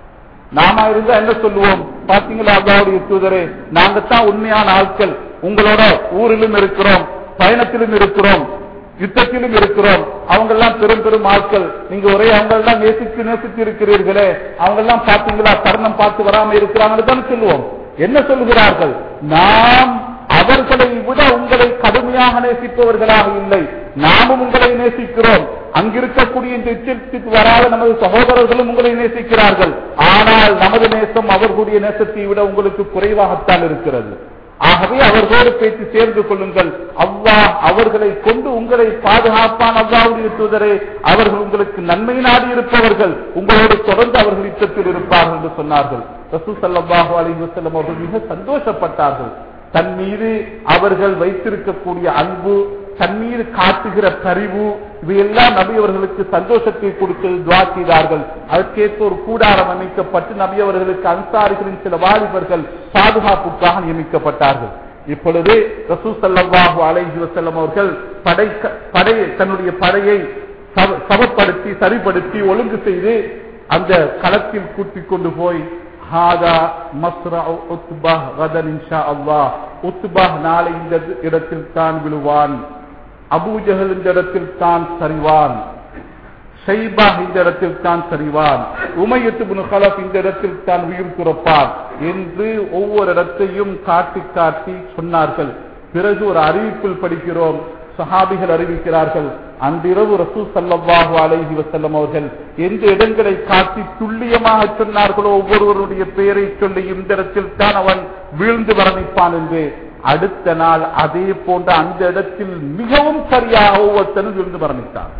நாம இருந்தா என்ன சொல்லுவோம் பாத்தீங்களா அல்லாவுடைய தூதரே நாங்க தான் உண்மையான ஆட்கள் உங்களோட ஊரிலும் இருக்கிறோம் பயணத்திலும் இருக்கிறோம் யுத்தத்திலும் இருக்கிறோம் அவங்க எல்லாம் பெரும் பெரும் ஆட்கள் நீங்க ஒரே அவங்க எல்லாம் நேசித்து நேசித்து இருக்கிறீர்களே அவங்க எல்லாம் பாத்தீங்களா தருணம் பார்த்து வராம இருக்கிறாங்கன்னு தானே சொல்லுவோம் என்ன சொல்லுகிறார்கள் நாம் அவர்களை விட உங்களை கடுமையாக நேசிப்பவர்களாக இல்லை நாமும் உங்களை நேசிக்கிறோம் அங்கிருக்கக்கூடிய இந்த எச்சரித்துக்கு வராத நமது சகோதரர்களும் உங்களை நேசிக்கிறார்கள் ஆனால் நமது நேசம் அவர்களுடைய நேசத்தை விட உங்களுக்கு குறைவாகத்தான் இருக்கிறது ஆகவே அவர்களோடு பேசி சேர்ந்து கொள்ளுங்கள் அல்லாஹ் அவர்களை கொண்டு உங்களை பாதுகாப்பான் அல்லாவுடைய தூதரே அவர்கள் உங்களுக்கு நன்மை நாடி இருப்பவர்கள் உங்களோடு தொடர்ந்து அவர்கள் யுத்தத்தில் இருப்பார்கள் என்று சொன்னார்கள் ரசூ சல்லாஹூ அலி வசல்லம் அவர்கள் மிக சந்தோஷப்பட்டார்கள் தன் மீது அவர்கள் வைத்திருக்கக்கூடிய அன்பு தன் மீது காட்டுகிற பரிவு இவையெல்லாம் நபி அவர்களுக்கு சந்தோஷத்தை கொடுத்து துவா செய்தார்கள் அதற்கேற்ற ஒரு கூடாரம் அமைக்கப்பட்டு நபி அவர்களுக்கு அன்சாரிகளின் சில வாலிபர்கள் பாதுகாப்புக்காக நியமிக்கப்பட்டார்கள் இப்பொழுது ரசூ சல்லாஹூ அலைஹி வசல்லம் அவர்கள் படை படை தன்னுடைய படையை சமப்படுத்தி சரிப்படுத்தி ஒழுங்கு செய்து அந்த களத்தில் கூட்டிக் கொண்டு போய் ஹாதா மஸ்ரா உத்பா கதன் இன்ஷா அல்லாஹ் உத்பா நாளை இந்த இடத்தில் தான் விழுவான் அபூஜகல் இந்த இடத்தில் தான் சரிவான் ஷைபா இந்த இடத்தில் தான் சரிவான் உமையத்து கலப் இந்த இடத்தில் தான் உயிர் துறப்பான் என்று ஒவ்வொரு இடத்தையும் காட்டி காட்டி சொன்னார்கள் பிறகு ஒரு அறிவிப்பில் படிக்கிறோம் சஹாபிகள் அறிவிக்கிறார்கள் அன்றிரவு ரசூ சல்லாஹூ அலைஹி வசல்லம் அவர்கள் எந்த இடங்களை காட்டி துல்லியமாக சொன்னார்களோ ஒவ்வொருவருடைய பெயரை சொல்லி இந்த இடத்தில் தான் அவன் வீழ்ந்து மரணிப்பான் என்று அடுத்த நாள் அதே போன்ற அந்த இடத்தில் மிகவும் சரியாக ஒவ்வொருத்தனும் வீழ்ந்து மரணித்தான்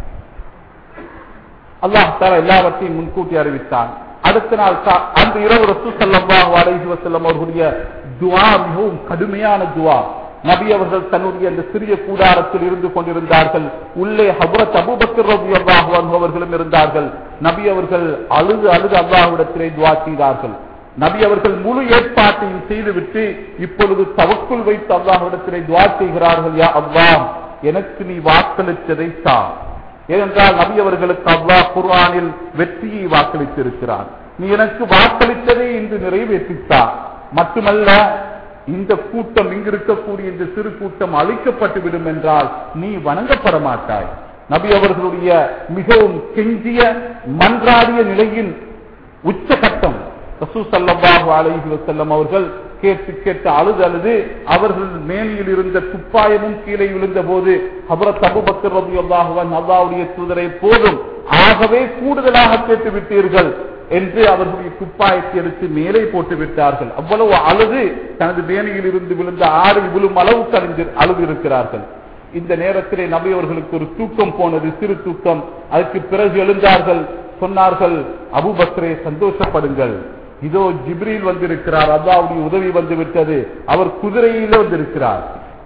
அல்லாஹ் தால எல்லாவற்றையும் முன்கூட்டி அறிவித்தான் அடுத்த நாள் அந்த இரவு ரசூ சல்லாஹூ அலைஹி வசல்லம் அவர்களுடைய துவா மிகவும் கடுமையான துவா நபி அவர்கள் தன்னுடைய அந்த சிறிய கூடாரத்தில் இருந்து கொண்டிருந்தார்கள் உள்ளே ஹபரத் அபுபக்கர் ரபி அல்லாஹு அவர்களும் இருந்தார்கள் நபி அவர்கள் அழுது அழுது அல்லாஹுடத்திலே துவா செய்தார்கள் நபி அவர்கள் முழு ஏற்பாட்டையும் செய்துவிட்டு இப்பொழுது தவக்குள் வைத்து அல்லாஹுடத்திலே துவா செய்கிறார்கள் யா அல்லாஹ் எனக்கு நீ வாக்களித்ததை தா ஏனென்றால் நபி அவர்களுக்கு அல்லாஹ் குர்ஆனில் வெற்றியை வாக்களித்திருக்கிறார் நீ எனக்கு வாக்களித்ததை இன்று நிறைவேற்றித்தா மட்டுமல்ல இந்த கூட்டம் இங்கு இருக்கக்கூடிய இந்த சிறு கூட்டம் அழிக்கப்பட்டு விடும் என்றால் நீ வணங்கப்பட மாட்டாய் நபி அவர்களுடைய மிகவும் கெஞ்சிய மன்றாடிய நிலையின் உச்சகட்டம் ரசூ சல்லாஹு அலைஹி வசல்லம் அவர்கள் கேட்டு கேட்டு அழுது அழுது அவர்கள் மேனியில் இருந்த துப்பாயமும் கீழே விழுந்த போது ஹபரத் அபுபக்கர் ரபி அல்லாஹுவன் அல்லாவுடைய தூதரை போதும் ஆகவே கூடுதலாக கேட்டு விட்டீர்கள் என்று அவர்களுடைய துப்பாயத்தை எடுத்து மேலே போட்டு விட்டார்கள் அவ்வளவு அழுது தனது மேனியில் இருந்து விழுந்த ஆறு விழும் அளவுக்கு அறிந்து அழுது இருக்கிறார்கள் இந்த நேரத்திலே நபி அவர்களுக்கு ஒரு தூக்கம் போனது சிறு தூக்கம் அதற்கு பிறகு எழுந்தார்கள் சொன்னார்கள் அபுபக்ரே சந்தோஷப்படுங்கள் இதோ ஜிப்ரீல் வந்திருக்கிறார் அல்லாவுடைய உதவி வந்து விட்டது அவர் குதிரையில வந்திருக்கிறார்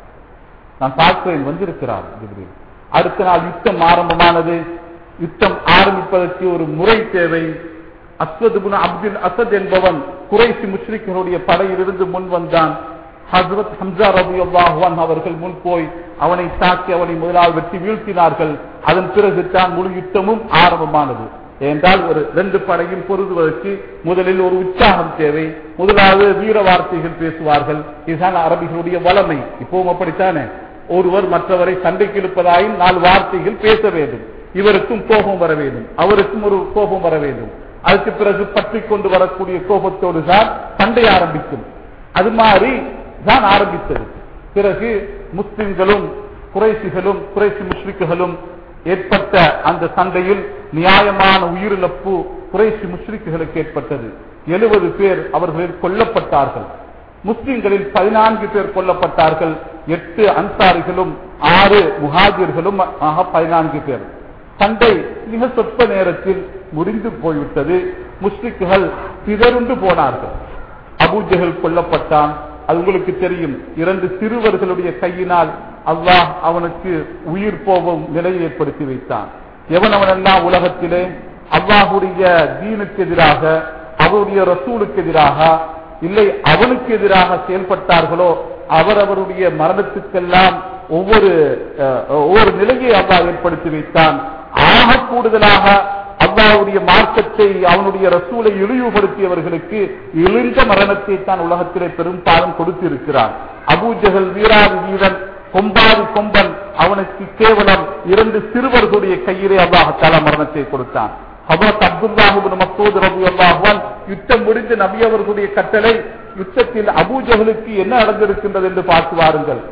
நான் பார்க்கிறேன் வந்திருக்கிறார் ஜிப்ரீல் அடுத்த நாள் யுத்தம் ஆரம்பமானது யுத்தம் ஆரம்பிப்பதற்கு ஒரு முறை தேவை அஸ்வத் அப்துல் அசத் என்பவன் குறைசி முஸ்லிக்களுடைய படையிலிருந்து முன் வந்தான் ஹசரத் ஹம்சா ரபி அல்லாஹான் அவர்கள் முன் போய் அவனை தாக்கி அவனை முதலால் வெட்டி வீழ்த்தினார்கள் அதன் பிறகு தான் முழு யுத்தமும் ஆரம்பமானது என்றால் ஒரு ரெண்டு படையும் பொருதுவதற்கு முதலில் ஒரு உற்சாகம் தேவை முதலாவது வீர வார்த்தைகள் பேசுவார்கள் இதுதான் அரபிகளுடைய வளமை இப்பவும் அப்படித்தானே ஒருவர் மற்றவரை சண்டைக்கு இழுப்பதாயும் நாலு வார்த்தைகள் பேச வேண்டும் இவருக்கும் கோபம் வர வேண்டும் அவருக்கும் ஒரு கோபம் வர வேண்டும் அதுக்கு பிறகு பற்றி கொண்டு வரக்கூடிய கோபத்தோடு தான் சண்டை ஆரம்பிக்கும் அது மாதிரி தான் ஆரம்பித்தது பிறகு முஸ்லிம்களும் குறைசிகளும் குறைசி முஸ்லிக்குகளும் ஏற்பட்ட அந்த சண்டையில் நியாயமான உயிரிழப்பு குறைசி முஸ்லிக்குகளுக்கு ஏற்பட்டது எழுபது பேர் அவர்களில் கொல்லப்பட்டார்கள் முஸ்லிம்களில் பதினான்கு பேர் கொல்லப்பட்டார்கள் எட்டு அன்சாரிகளும் ஆறு முஹாஜிர்களும் ஆக பதினான்கு பேர் சண்டை மிக சொற்ப நேரத்தில் முடிந்து போய்விட்டது முஸ்லிக்குகள் சிதறுண்டு போனார்கள் அபூஜகள் கொல்லப்பட்டான் அது உங்களுக்கு தெரியும் இரண்டு சிறுவர்களுடைய கையினால் அல்லாஹ் அவனுக்கு உயிர் போகும் நிலையை ஏற்படுத்தி வைத்தான் எவன் அவனெல்லாம் உலகத்திலே அல்லாஹுடைய தீனுக்கு எதிராக அவருடைய ரசூலுக்கு எதிராக இல்லை அவனுக்கு எதிராக செயல்பட்டார்களோ அவரவருடைய மரணத்துக்கெல்லாம் ஒவ்வொரு ஒவ்வொரு நிலையை அல்லாஹ் ஏற்படுத்தி வைத்தான் ஆக கூடுதலாக அல்லாவுடைய மார்க்கத்தை அவனுடைய ரசூலை இழிவுபடுத்தியவர்களுக்கு இழிந்த மரணத்தை தான் உலகத்திலே பெரும்பாலும் கொடுத்திருக்கிறான் அபூஜகல் வீராதி வீரன் கொம்பாதி கொம்பன் அவனுக்கு கேவலம் இரண்டு சிறுவர்களுடைய கையிலே அல்லாஹால மரணத்தை கொடுத்தான் ஹபரத் அப்துல்லாஹிபின் மசூத் ரபி அல்லாஹான் யுத்தம் முடிந்து நபி அவர்களுடைய கட்டளை யுத்தத்தில் அபூஜகளுக்கு என்ன நடந்திருக்கின்றது என்று பார்த்து வாருங்கள்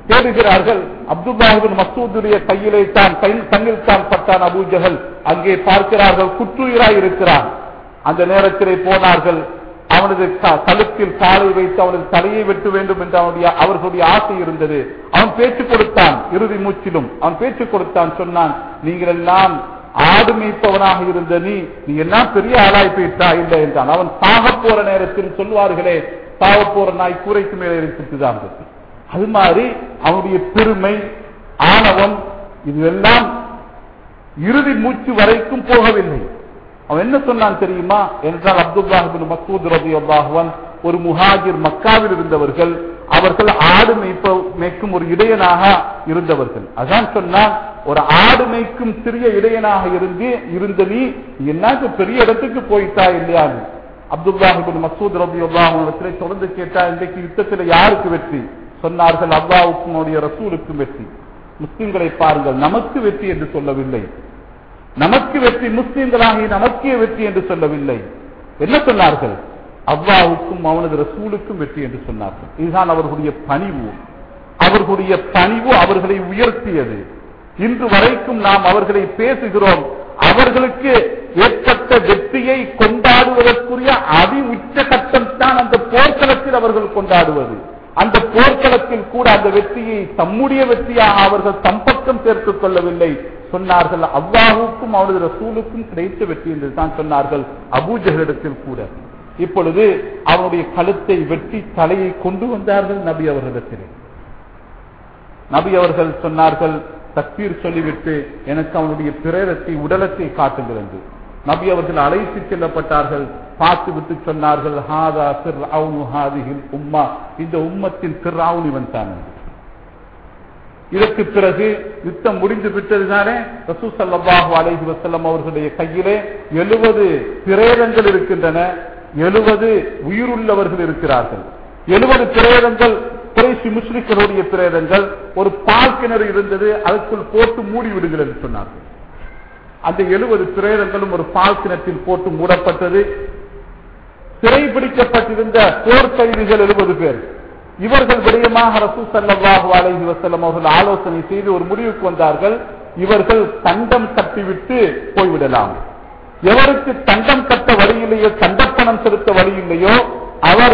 தேடுகிறார்கள் அப்துல்லாஹிபின் மசூதுடைய கையிலே தான் கை- கண்ணில் தான் பட்டான் அபூஜகல் அங்கே பார்க்கிறார்கள் குற்றுயிராய் இருக்கிறான் அந்த நேரத்திலே போனார்கள் அவனது க- கழுத்தில் காலை வைத்து அவனது தலையை வெட்ட வேண்டும் என்று அவனுடைய அவர்களுடைய ஆசை இருந்தது அவன் பேச்சு கொடுத்தான் இறுதி மூச்சிலும் அவன் பேச்சு கொடுத்தான் சொன்னான் நீங்கள் எல்லாம் ஆடு மேய்ப்பவனாக இருந்த நீ நீ எல்லாம் பெரிய ஆளாய் போயிட்டா இல்லை என்றான் அவன் சாக போற நேரத்தில் சொல்வார்களே சாக போற நாய் கூரைக்கு மேலே இருக்குதான் அது மாதிரி அவனுடைய பெருமை ஆணவம் இதுவெல்லாம் இறுதி மூச்சு வரைக்கும் போகவில்லை அவன் என்ன சொன்னான் தெரியுமா என்றால் அப்துல்லாஹிபின் மசூத் ரபி அல்லாஹுவன் ஒரு முஹாஜிர் மக்காவில் இருந்தவர்கள் அவர்கள் ஆடு மேய்ப்ப மேய்க்கும் ஒரு இடையனாக இருந்தவர்கள் அதான் சொன்னான் ஒரு ஆடு மேய்க்கும் சிறிய இடையனாக இருந்து இருந்த நீ என்ன பெரிய இடத்துக்கு போயிட்டா இல்லையா அப்துல்லாஹிபின் மசூத் ரபி அல்லாஹுவனத்திலே தொடர்ந்து கேட்டா இன்றைக்கு யுத்தத்தில் யாருக்கு வெற்றி சொன்னார்கள் அல்லாவுக்கும் அவருடைய ரசூலுக்கும் வெற்றி முஸ்லிம்களை பாருங்கள் நமக்கு வெற்றி என்று சொல்லவில்லை நமக்கு வெற்றி முஸ்லிம்களாகி நமக்கே வெற்றி என்று சொல்லவில்லை என்ன சொன்னார்கள் அல்லாவுக்கும் அவனது ரசூலுக்கும் வெற்றி என்று சொன்னார்கள் இதுதான் அவர்களுடைய பணிவு அவர்களுடைய பணிவு அவர்களை உயர்த்தியது இன்று வரைக்கும் நாம் அவர்களை பேசுகிறோம் அவர்களுக்கு ஏற்பட்ட வெற்றியை கொண்டாடுவதற்குரிய அதி உச்சகட்டம் தான் அந்த போர்க்களத்தில் அவர்கள் கொண்டாடுவது அந்த போர்க்களத்தில் கூட அந்த வெற்றியை தம்முடைய வெற்றியாக அவர்கள் தம் பக்கம் சேர்த்துக் கொள்ளவில்லை சொன்னார்கள் அல்லாஹுக்கும் அவனது ரசூலுக்கும் கிடைத்த வெற்றி என்று தான் சொன்னார்கள் அபூஜகளிடத்தில் கூட இப்பொழுது அவனுடைய கழுத்தை வெட்டி தலையை கொண்டு வந்தார்கள் நபி அவர்களிடத்திலே நபி அவர்கள் சொன்னார்கள் தக்பீர் சொல்லிவிட்டு எனக்கு அவனுடைய பிரேரத்தை உடலத்தை காட்டுங்கள் என்று நபி அவர்கள் அழைத்து செல்லப்பட்டார்கள் பார்த்து விட்டு சொன்னார்கள் ஹாதா சிர் ஹாதிகில் உம்மா இந்த உம்மத்தின் சிறாவுன் இவன் தான் என்று. இதற்கு பிறகு யுத்தம் முடிந்து விட்டதுதானே ரசூ சல்லாஹூ அலைஹி வஸல்லம் அவர்களுடைய கையிலே எழுபது பிரேதங்கள் இருக்கின்றன எழுபது உயிருள்ளவர்கள் இருக்கிறார்கள் எழுபது பிரேதங்கள் குறைசி முஸ்லிம்களுடைய பிரேதங்கள் ஒரு பால் கிணறு இருந்தது அதற்குள் போட்டு மூடி விடுங்கள் என்று சொன்னார்கள் அந்த எழுபது பிரேதங்களும் ஒரு பால் கிணற்றில் போட்டு மூடப்பட்டது சிறைபிடிக்கப்பட்டிருந்த போர் கைதிகள் எழுபது பேர் இவர்கள் விடயமாக ரசூ சல்லாஹு அலைஹி வஸல்லம் அவர்கள் ஆலோசனை செய்து ஒரு முடிவுக்கு வந்தார்கள் இவர்கள் தண்டம் கட்டிவிட்டு போய்விடலாம் எவருக்கு தண்டம் கட்ட வழி இல்லையோ தண்டப்பணம் செலுத்த வழி இல்லையோ அவர்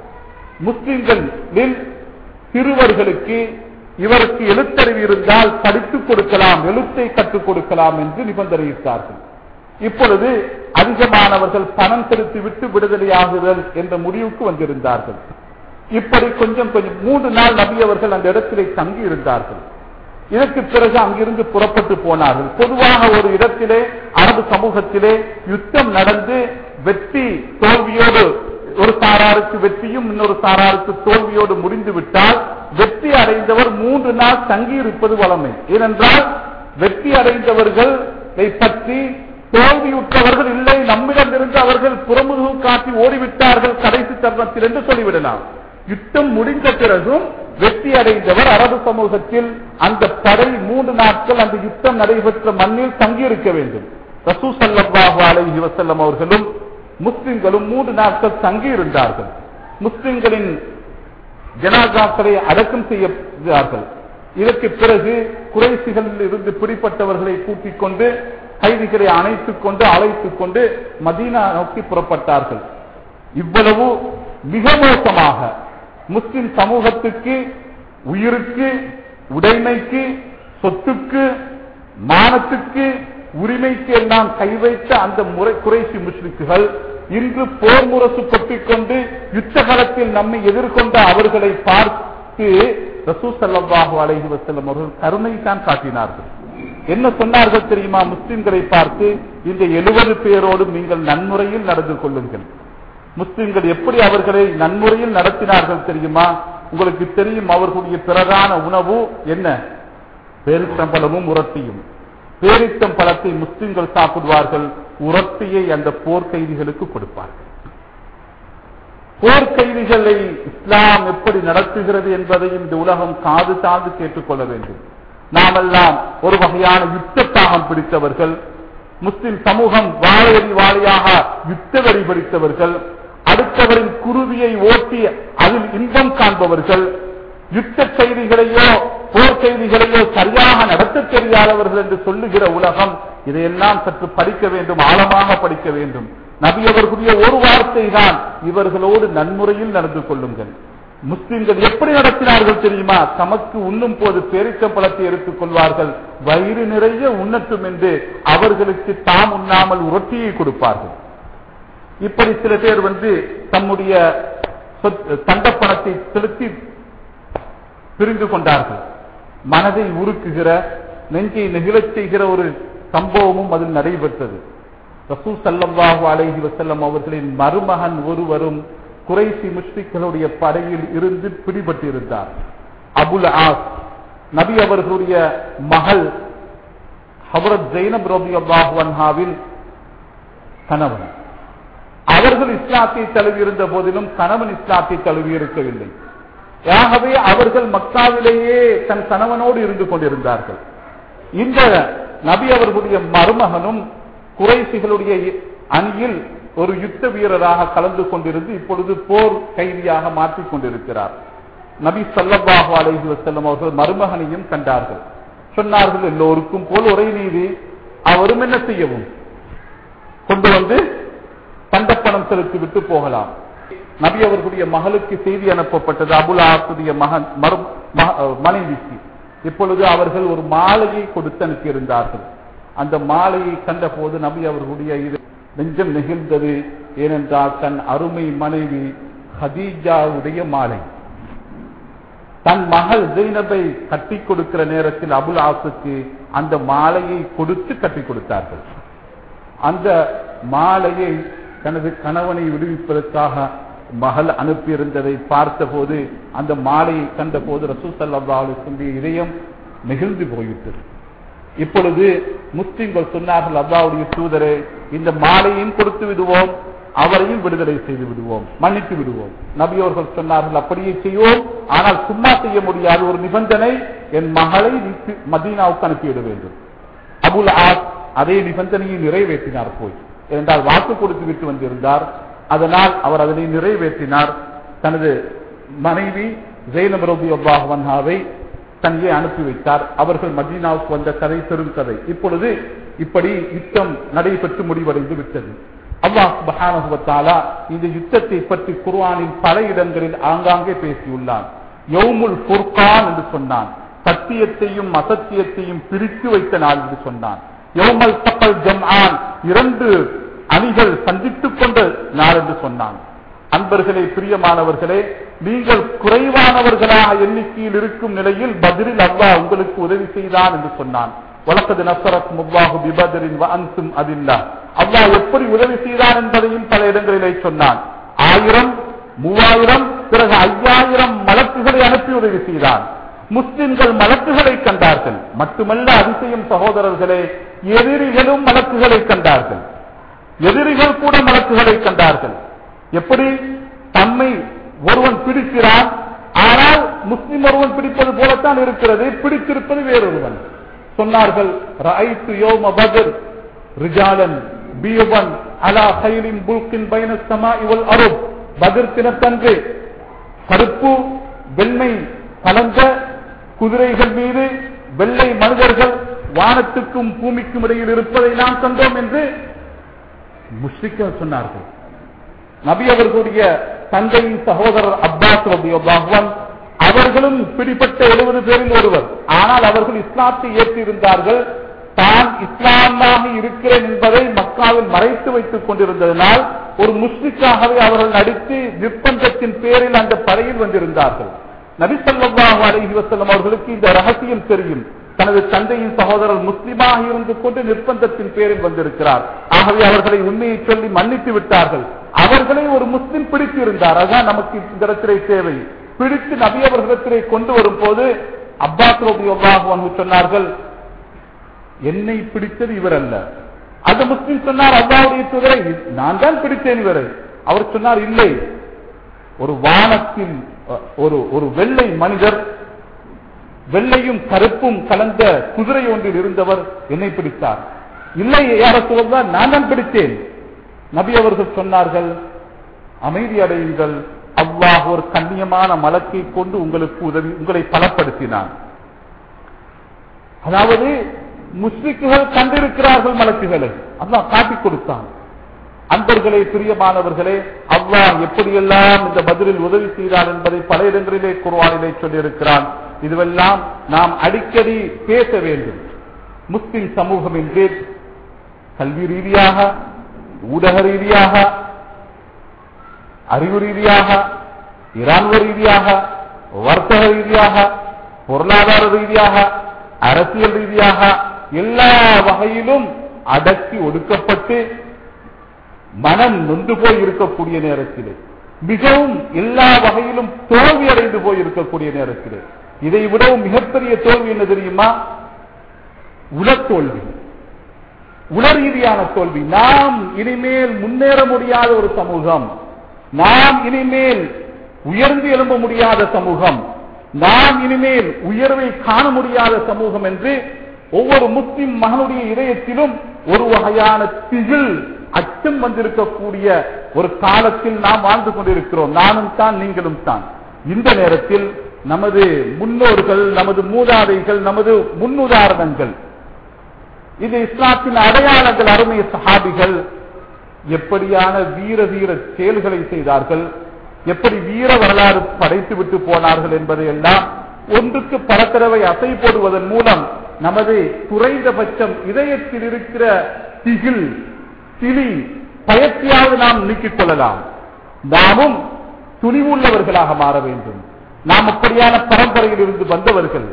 முஸ்லிம்களில் சிறுவர்களுக்கு இவருக்கு எழுத்தறிவு இருந்தால் படித்துக் கொடுக்கலாம் எழுத்தை கற்றுக் கொடுக்கலாம் என்று நிபந்தனையிட்டார்கள் இப்பொழுது அதிகமானவர்கள் பணம் செலுத்தி விட்டு விடுதலையாகுதல் என்ற முடிவுக்கு வந்திருந்தார்கள் இப்படி கொஞ்சம் கொஞ்சம் மூன்று நாள் நபி அவர்கள் அந்த இடத்திலே தங்கி இருந்தார்கள் இதற்கு பிறகு அங்கிருந்து புறப்பட்டு போனார்கள் பொதுவாக ஒரு இடத்திலே அரபு சமூகத்திலே யுத்தம் நடந்து வெற்றி தோல்வியோடு ஒரு சாராருக்கு வெற்றியும் இன்னொரு சாராருக்கு தோல்வியோடு முடிந்து விட்டால் வெற்றி அடைந்தவர் மூன்று நாள் தங்கி இருப்பது வளமை ஏனென்றால் வெற்றி அடைந்தவர்களை பற்றி தோல்வியுற்றவர்கள் இல்லை நம்மிடமிருந்து அவர்கள் புறமுதுகு காட்டி ஓடிவிட்டார்கள் கடைசி தருணத்தில் என்று சொல்லிவிடலாம் யுத்தம் முடிந்த பிறகும் வெற்றி அடைந்தவர் அரபு சமூகத்தில் அந்த படை மூன்று நாட்கள் அந்த யுத்தம் நடைபெற்ற மண்ணில் தங்கியிருக்க வேண்டும் ரசூ சல்லாஹு அலைஹி வசல்லம் அவர்களும் முஸ்லிம்களும் மூன்று நாட்கள் தங்கி இருந்தார்கள் முஸ்லிம்களின் ஜனாதாக்களை அடக்கம் செய்கிறார்கள் இதற்கு பிறகு குறைசிகளில் இருந்து பிடிப்பட்டவர்களை கூட்டிக் கொண்டு கைதிகளை அணைத்துக் கொண்டு அழைத்துக் கொண்டு மதீனா நோக்கி புறப்பட்டார்கள் இவ்வளவு மிக மோசமாக முஸ்லிம் சமூகத்துக்கு உயிருக்கு உடைமைக்கு சொத்துக்கு மானத்துக்கு உரிமைக்கு எல்லாம் கை வைத்த அந்த முறை குறைசி முஸ்லிக்குகள் இன்று போர் முரசு கொட்டிக் கொண்டு யுத்த காலத்தில் நம்மை எதிர்கொண்ட அவர்களை பார்த்து ரசூ சல்லாஹூ அலைஹி வசல்லம் அவர்கள் கருணை தான் காட்டினார்கள் என்ன சொன்னார்கள் தெரியுமா முஸ்லிம்களை பார்த்து இந்த எழுபது பேரோடு நீங்கள் நன்முறையில் நடந்து கொள்ளுங்கள் முஸ்லிம்கள் எப்படி அவர்களை நன்முறையில் நடத்தினார்கள் தெரியுமா உங்களுக்கு தெரியும் அவர்களுடைய பிரதான உணவு என்ன பேரித்தம்பளமும் உரட்டியும் பேரித்தம் பழத்தை முஸ்லிம்கள் சாப்பிடுவார்கள் உரட்டியை அந்த போர்க்கைதிகளுக்கு கொடுப்பார்கள் போர்க்கைதிகளை இஸ்லாம் எப்படி நடத்துகிறது என்பதையும் இந்த உலகம் காது சார்ந்து கேட்டுக்கொள்ள வேண்டும் நாமெல்லாம் ஒரு வகையான யுத்தத்தாகம் பிடித்தவர்கள் முஸ்லிம் சமூகம் வாழையடி வாழையாக யுத்த வரி பிடித்தவர்கள் அடுத்தவரின் குருவியை ஓட்டி அதில் இன்பம் காண்பவர்கள் யுத்த செய்திகளையோ போர் செய்திகளையோ சரியாக நடத்த தெரியாதவர்கள் என்று சொல்லுகிற உலகம் இதையெல்லாம் சற்று படிக்க வேண்டும் ஆழமாக படிக்க வேண்டும் நபி அவர்களுடைய ஒரு வார்த்தை தான் இவர்களோடு நன்முறையில் நடந்து கொள்ளுங்கள் முஸ்லிம்கள் எப்படி நடத்தினார்கள் தெரியுமா தமக்கு உண்ணும் போது பேரிச்சம்பழத்தை எடுத்துக் கொள்வார்கள் வயிறு நிறைய உண்ணட்டும் என்று அவர்களுக்கு தாம் உண்ணாமல் ரொட்டியை கொடுப்பார்கள் இப்படி சில பேர் வந்து தம்முடைய தண்டப்பணத்தை செலுத்தி பிரிந்து கொண்டார்கள் மனதை உருக்குகிற நெஞ்சை நெகிழச் செய்கிற ஒரு சம்பவமும் அதில் நடைபெற்றது ரசூ சல்லல்லாஹு அலைஹி வசல்லம் அவர்களின் மருமகன் ஒருவரும் குறைசி முஸ்லிம்களுடைய படையில் இருந்து பிடிபட்டிருந்தார் அபுல் ஆஸ் நபி அவர்களுடைய மகள் ஹபரத் ஜெயினப் ரபி அல்லாஹுவன்ஹாவின் கணவன் அவர்கள் இஸ்லாத்தை தழுவியிருந்த போதிலும் கணவன் இஸ்லாத்தை தழுவி இருக்கவில்லை ஆகவே அவர்கள் மக்காவிலேயே தன் கணவனோடு இருந்து கொண்டிருந்தார்கள் இந்த நபி அவர்களுடைய மருமகனும் குறைசிகளுடைய அணியில் ஒரு யுத்த வீரராக கலந்து கொண்டிருந்து இப்பொழுது போர் கைதியாக மாற்றிக் கொண்டிருக்கிறார் நபி சல்லல்லாஹு அலைஹி வஸல்லம் அவர்கள் மருமகனையும் கண்டார்கள் சொன்னார்கள் எல்லோருக்கும் போல் ஒரே நீதி அவரும் என்ன செய்யவும் கொண்டு வந்து தண்டப்பணம் செலுத்தி விட்டு போகலாம் நபி அவர்களுடைய மகளுக்கு செய்தி அனுப்பப்பட்டது அபுல் ஆசுடைய மகன் மரு- ம- மனைவிக்கு இப்பொழுது அவர்கள் ஒரு மாலையை கொடுத்து அனுப்பியிருந்தார்கள் அந்த மாலையை கண்டபோது நபி அவர்களுடைய இது நெஞ்சம் நெகிழ்ந்தது ஏனென்றால் தன் அருமை மனைவி ஹதீஜாவுடைய மாலை தன் மகள் ஜெயினபை கட்டி கொடுக்கிற நேரத்தில் அபுல் ஆசுக்கு அந்த மாலையை கொடுத்து கட்டி கொடுத்தார்கள் அந்த மாலையை தனது கணவனை விடுவிப்பதற்காக மகள் அனுப்பியிருந்ததை பார்த்தபோது அந்த மாலையை கண்டபோது ரசூசல்லாவுடைய இதயம் நெகிழ்ந்து போய்விட்டது இப்பொழுது முஸ்லிம்கள் சொன்னார்கள் அல்லாவுடைய தூதரே இந்த மாலையும் கொடுத்து விடுவோம் அவரையும் விடுதலை செய்து விடுவோம் மன்னித்து விடுவோம் நபி அவர்கள் சொன்னார்கள் அப்படியே செய்வோம் ஆனால் சும்மா செய்ய முடியாது ஒரு நிபந்தனை என் மகளை நீக்கு மதீனாவுக்கு அனுப்பிவிட வேண்டும் அபுல் ஆஸ் அதே நிபந்தனையை நிறைவேற்றினார் போய் என்றால் வாக்கு கொடுத்து விட்டு வந்திருந்தார் அதனால் அவர் அதனை நிறைவேற்றினார் தனது மனைவி ஜெயினப் ரபி அல்லாஹ்வன்ஹாவை தங்கே அனுப்பி வைத்தார் அவர்கள் மதீனாவுக்கு வந்த கதை பெரும் கதை இப்பொழுது இப்படி யுத்தம் நடைபெற்று முடிவடைந்து விட்டது அல்லாஹ் சுப்ஹானஹு வ தஆலா இந்த யுத்தத்தை பற்றி குர்ஆனில் பல இடங்களில் ஆங்காங்கே பேசியுள்ளான் யௌமுல் ஃபுர்கான் என்று சொன்னான் சத்தியத்தையும் அசத்தியத்தையும் பிரித்து வைத்த நாள் என்று சொன்னான் யௌமல் தக்கல் ஜம்ஆன் இரண்டு அணிகள் சந்தித்துக் கொண்ட நாள் என்று சொன்னான் அன்பர்களே பிரியமானவர்களே நீங்கள் குறைவானவர்களாக எண்ணிக்கையில் இருக்கும் நிலையில் பதிலில் அல்லாஹ் உங்களுக்கு உதவி செய்தான் என்று சொன்னான் வழக்கது நசரத் முல்லாஹு பிபதரின் அன்சும் அதில்லா அல்லாஹ் எப்படி உதவி செய்தான் என்பதையும் பல இடங்களிலே சொன்னான் ஆயிரம் மூவாயிரம் பிறகு ஐயாயிரம் மலக்குகளை அனுப்பி உதவி செய்தான் முஸ்லிம்கள் மலக்குகளை கண்டார்கள் மட்டுமல்ல அதிசயம் சகோதரர்களே எதிரிகளும் மலக்குகளை கண்டார்கள் எதிரிகள் கூட மலக்குகளை கண்டார்கள் எப்படி தம்மை ஒருவன் பிடிக்கிறான் ஆனால் முஸ்லிம் ஒருவன் பிடிப்பது போலத்தான் இருக்கிறது பிடித்திருப்பது வேறொருவன் சொன்னார்கள் ரஐத்து யோம பத்ர் ரிஜாலன் பியவன் அலா ஹைரின் புல்கின் பைன சமா இவள் அருப் பத்ர் தினத்தன்று கருப்பு வெண்மை கலந்த குதிரைகள் மீது வெள்ளை மனிதர்கள் வானத்துக்கும் பூமிக்கும் இடையில் இருப்பதை நாம் கண்டோம் என்று முஸ்லிக்கள் சொன்னார்கள் நபி அவர்களுடைய தந்தையின் சகோதரர் அப்பாஸ் ரபி பகவான் அவர்களும் பிடிப்பட்ட எழுபது பேரில் ஒருவர் ஆனால் அவர்கள் இஸ்லாத்தை ஏற்றிருந்தார்கள் தான் இஸ்லாமாக இருக்கிறேன் என்பதை மக்காவில் மறைத்து வைத்துக் கொண்டிருந்ததனால் ஒரு முஸ்லிக்காகவே அவர்கள் நடித்து நிர்பந்தத்தின் பேரில் அந்த படையில் வந்திருந்தார்கள் நபிசல்லாஹு அலஹி வசல்லம் அவர்களுக்கு இந்த ரகசியம் தெரியும் தனது தந்தையின் சகோதரர் முஸ்லிமாக இருந்து கொண்டு நிர்பந்தத்தின் பேரில் வந்திருக்கிறார் ஆகவே அவர்களை உண்மையை சொல்லி மன்னித்து விட்டார்கள் அவர்களை ஒரு முஸ்லிம் பிடித்து இருந்தார் அதுதான் நமக்கு இந்த இடத்திலே தேவை பிடித்து நபி அவர்களிடத்திலே கொண்டு வரும் போது அப்பாஸ் ரபி அல்லாஹு சொன்னார்கள் என்னை பிடித்தது இவர் அல்ல அந்த முஸ்லிம் சொன்னார் அல்லாவுடைய தூதரை நான் தான் பிடித்தேன் இவரை அவர் சொன்னார் இல்லை ஒரு வானத்தில் அஹ், ஒரு ஒரு வெள்ளை மனிதர் வெள்ளையும் கருப்பும் கலந்த குதிரை ஒன்றில் இருந்தவர் என்னை பிடித்தார் இல்லை யார சொல்லுங்கள் நான் தான் பிடித்தேன் நபி அவர்கள் சொன்னார்கள் அமைதி அடையுங்கள் அல்லாஹ் ஒரு கண்ணியமான மலக்கை கொண்டு உங்களுக்கு உதவி உங்களை பலப்படுத்தினான் அதாவது முஸ்லிக்குகள் கண்டிருக்கிறார்கள் மலக்குகளை அல்லாஹ் காட்டிக் கொடுத்தான் அன்பர்களே பிரியமானவர்களே அல்லாஹ் எப்படியெல்லாம் இந்த பதிலில் உதவி செய்தார் என்பதை பல இடங்களிலே குர்வானிலே சொல்லியிருக்கிறான் இதுவெல்லாம் நாம் அடிக்கடி பேச வேண்டும் முஸ்லிம் சமூகம் என்று கல்வி ரீதியாக ஊடக ரீதியாக அறிவு ரீதியாக இராணுவ ரீதியாக வர்த்தக ரீதியாக பொருளாதார ரீதியாக அரசியல் ரீதியாக எல்லா வகையிலும் அடக்கி ஒடுக்கப்பட்டு மனம் நொந்து போய் இருக்கக்கூடிய நேரத்திலே மிகவும் எல்லா வகையிலும் தோல்வி அடைந்து போய் இருக்கக்கூடிய நேரத்திலே இதை விடவும் மிகப்பெரிய தோல்வி என்ன தெரியுமா உளத்தோல்வி உள ரீதியான தோல்வி நாம் இனிமேல் முன்னேற முடியாத ஒரு சமூகம் நாம் இனிமேல் உயர்ந்து எழும்ப முடியாத சமூகம் நாம் இனிமேல் உயர்வை காண முடியாத சமூகம் என்று ஒவ்வொரு முஸ்லிம் மகனுடைய இதயத்திலும் ஒரு வகையான திகில் அச்சம் வந்திருக்கக்கூடிய ஒரு காலத்தில் நாம் வாழ்ந்து கொண்டிருக்கிறோம் நானும் தான் நீங்களும் தான் இந்த நேரத்தில் நமது முன்னோர்கள் நமது மூதாதைகள் நமது முன்னுதாரணங்கள் இது இஸ்லாத்தின் அடையாளங்கள் அருமை சஹாபிகள் எப்படியான வீர வீர செயல்களை செய்தார்கள் எப்படி வீர வரலாறு படைத்து விட்டு போனார்கள் என்பதை எல்லாம் ஒன்றுக்கு பல தடவை அசை போடுவதன் மூலம் நமது குறைந்தபட்சம் இதயத்தில் இருக்கிற திகில் திளி பயத்தையாவது நாம் நீக்கிக் கொள்ளலாம் நாமும் துணிவுள்ளவர்களாக மாற வேண்டும் நாம் அப்படியான பரம்பரையில் இருந்து வந்தவர்கள்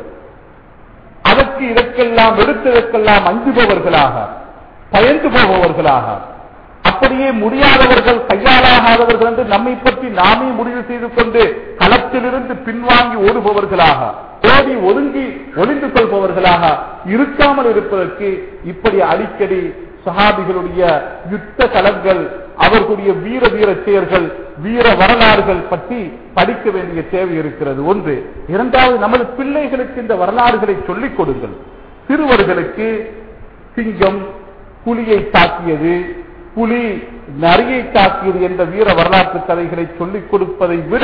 அதற்கு இதற்கெல்லாம் எடுத்ததற்கெல்லாம் அஞ்சுபவர்களாக பயந்து போபவர்களாக அப்படியே முடியாதவர்கள் கையாளாகாதவர்கள் என்று நம்மை பற்றி நாமே முடிவு செய்து கொண்டு களத்திலிருந்து பின்வாங்கி ஓடுபவர்களாக ஓடி ஒதுங்கி ஒளிந்து கொள்பவர்களாக இருக்காமல் இருப்பதற்கு இப்படி அடிக்கடி சஹாபிகளுடைய யுத்த களங்கள் அவர்களுடைய வீர வீர செயல்கள் வீர வரலாறுகள் பற்றி படிக்க வேண்டிய தேவை இருக்கிறது ஒன்று இரண்டாவது நமது பிள்ளைகளுக்கு இந்த வரலாறுகளை சொல்லிக் கொடுங்கள் சிறுவர்களுக்கு சிங்கம் புலியை தாக்கியது புலி நரியை தாக்கியது என்ற வீர வரலாற்று கதைகளை சொல்லிக் கொடுப்பதை விட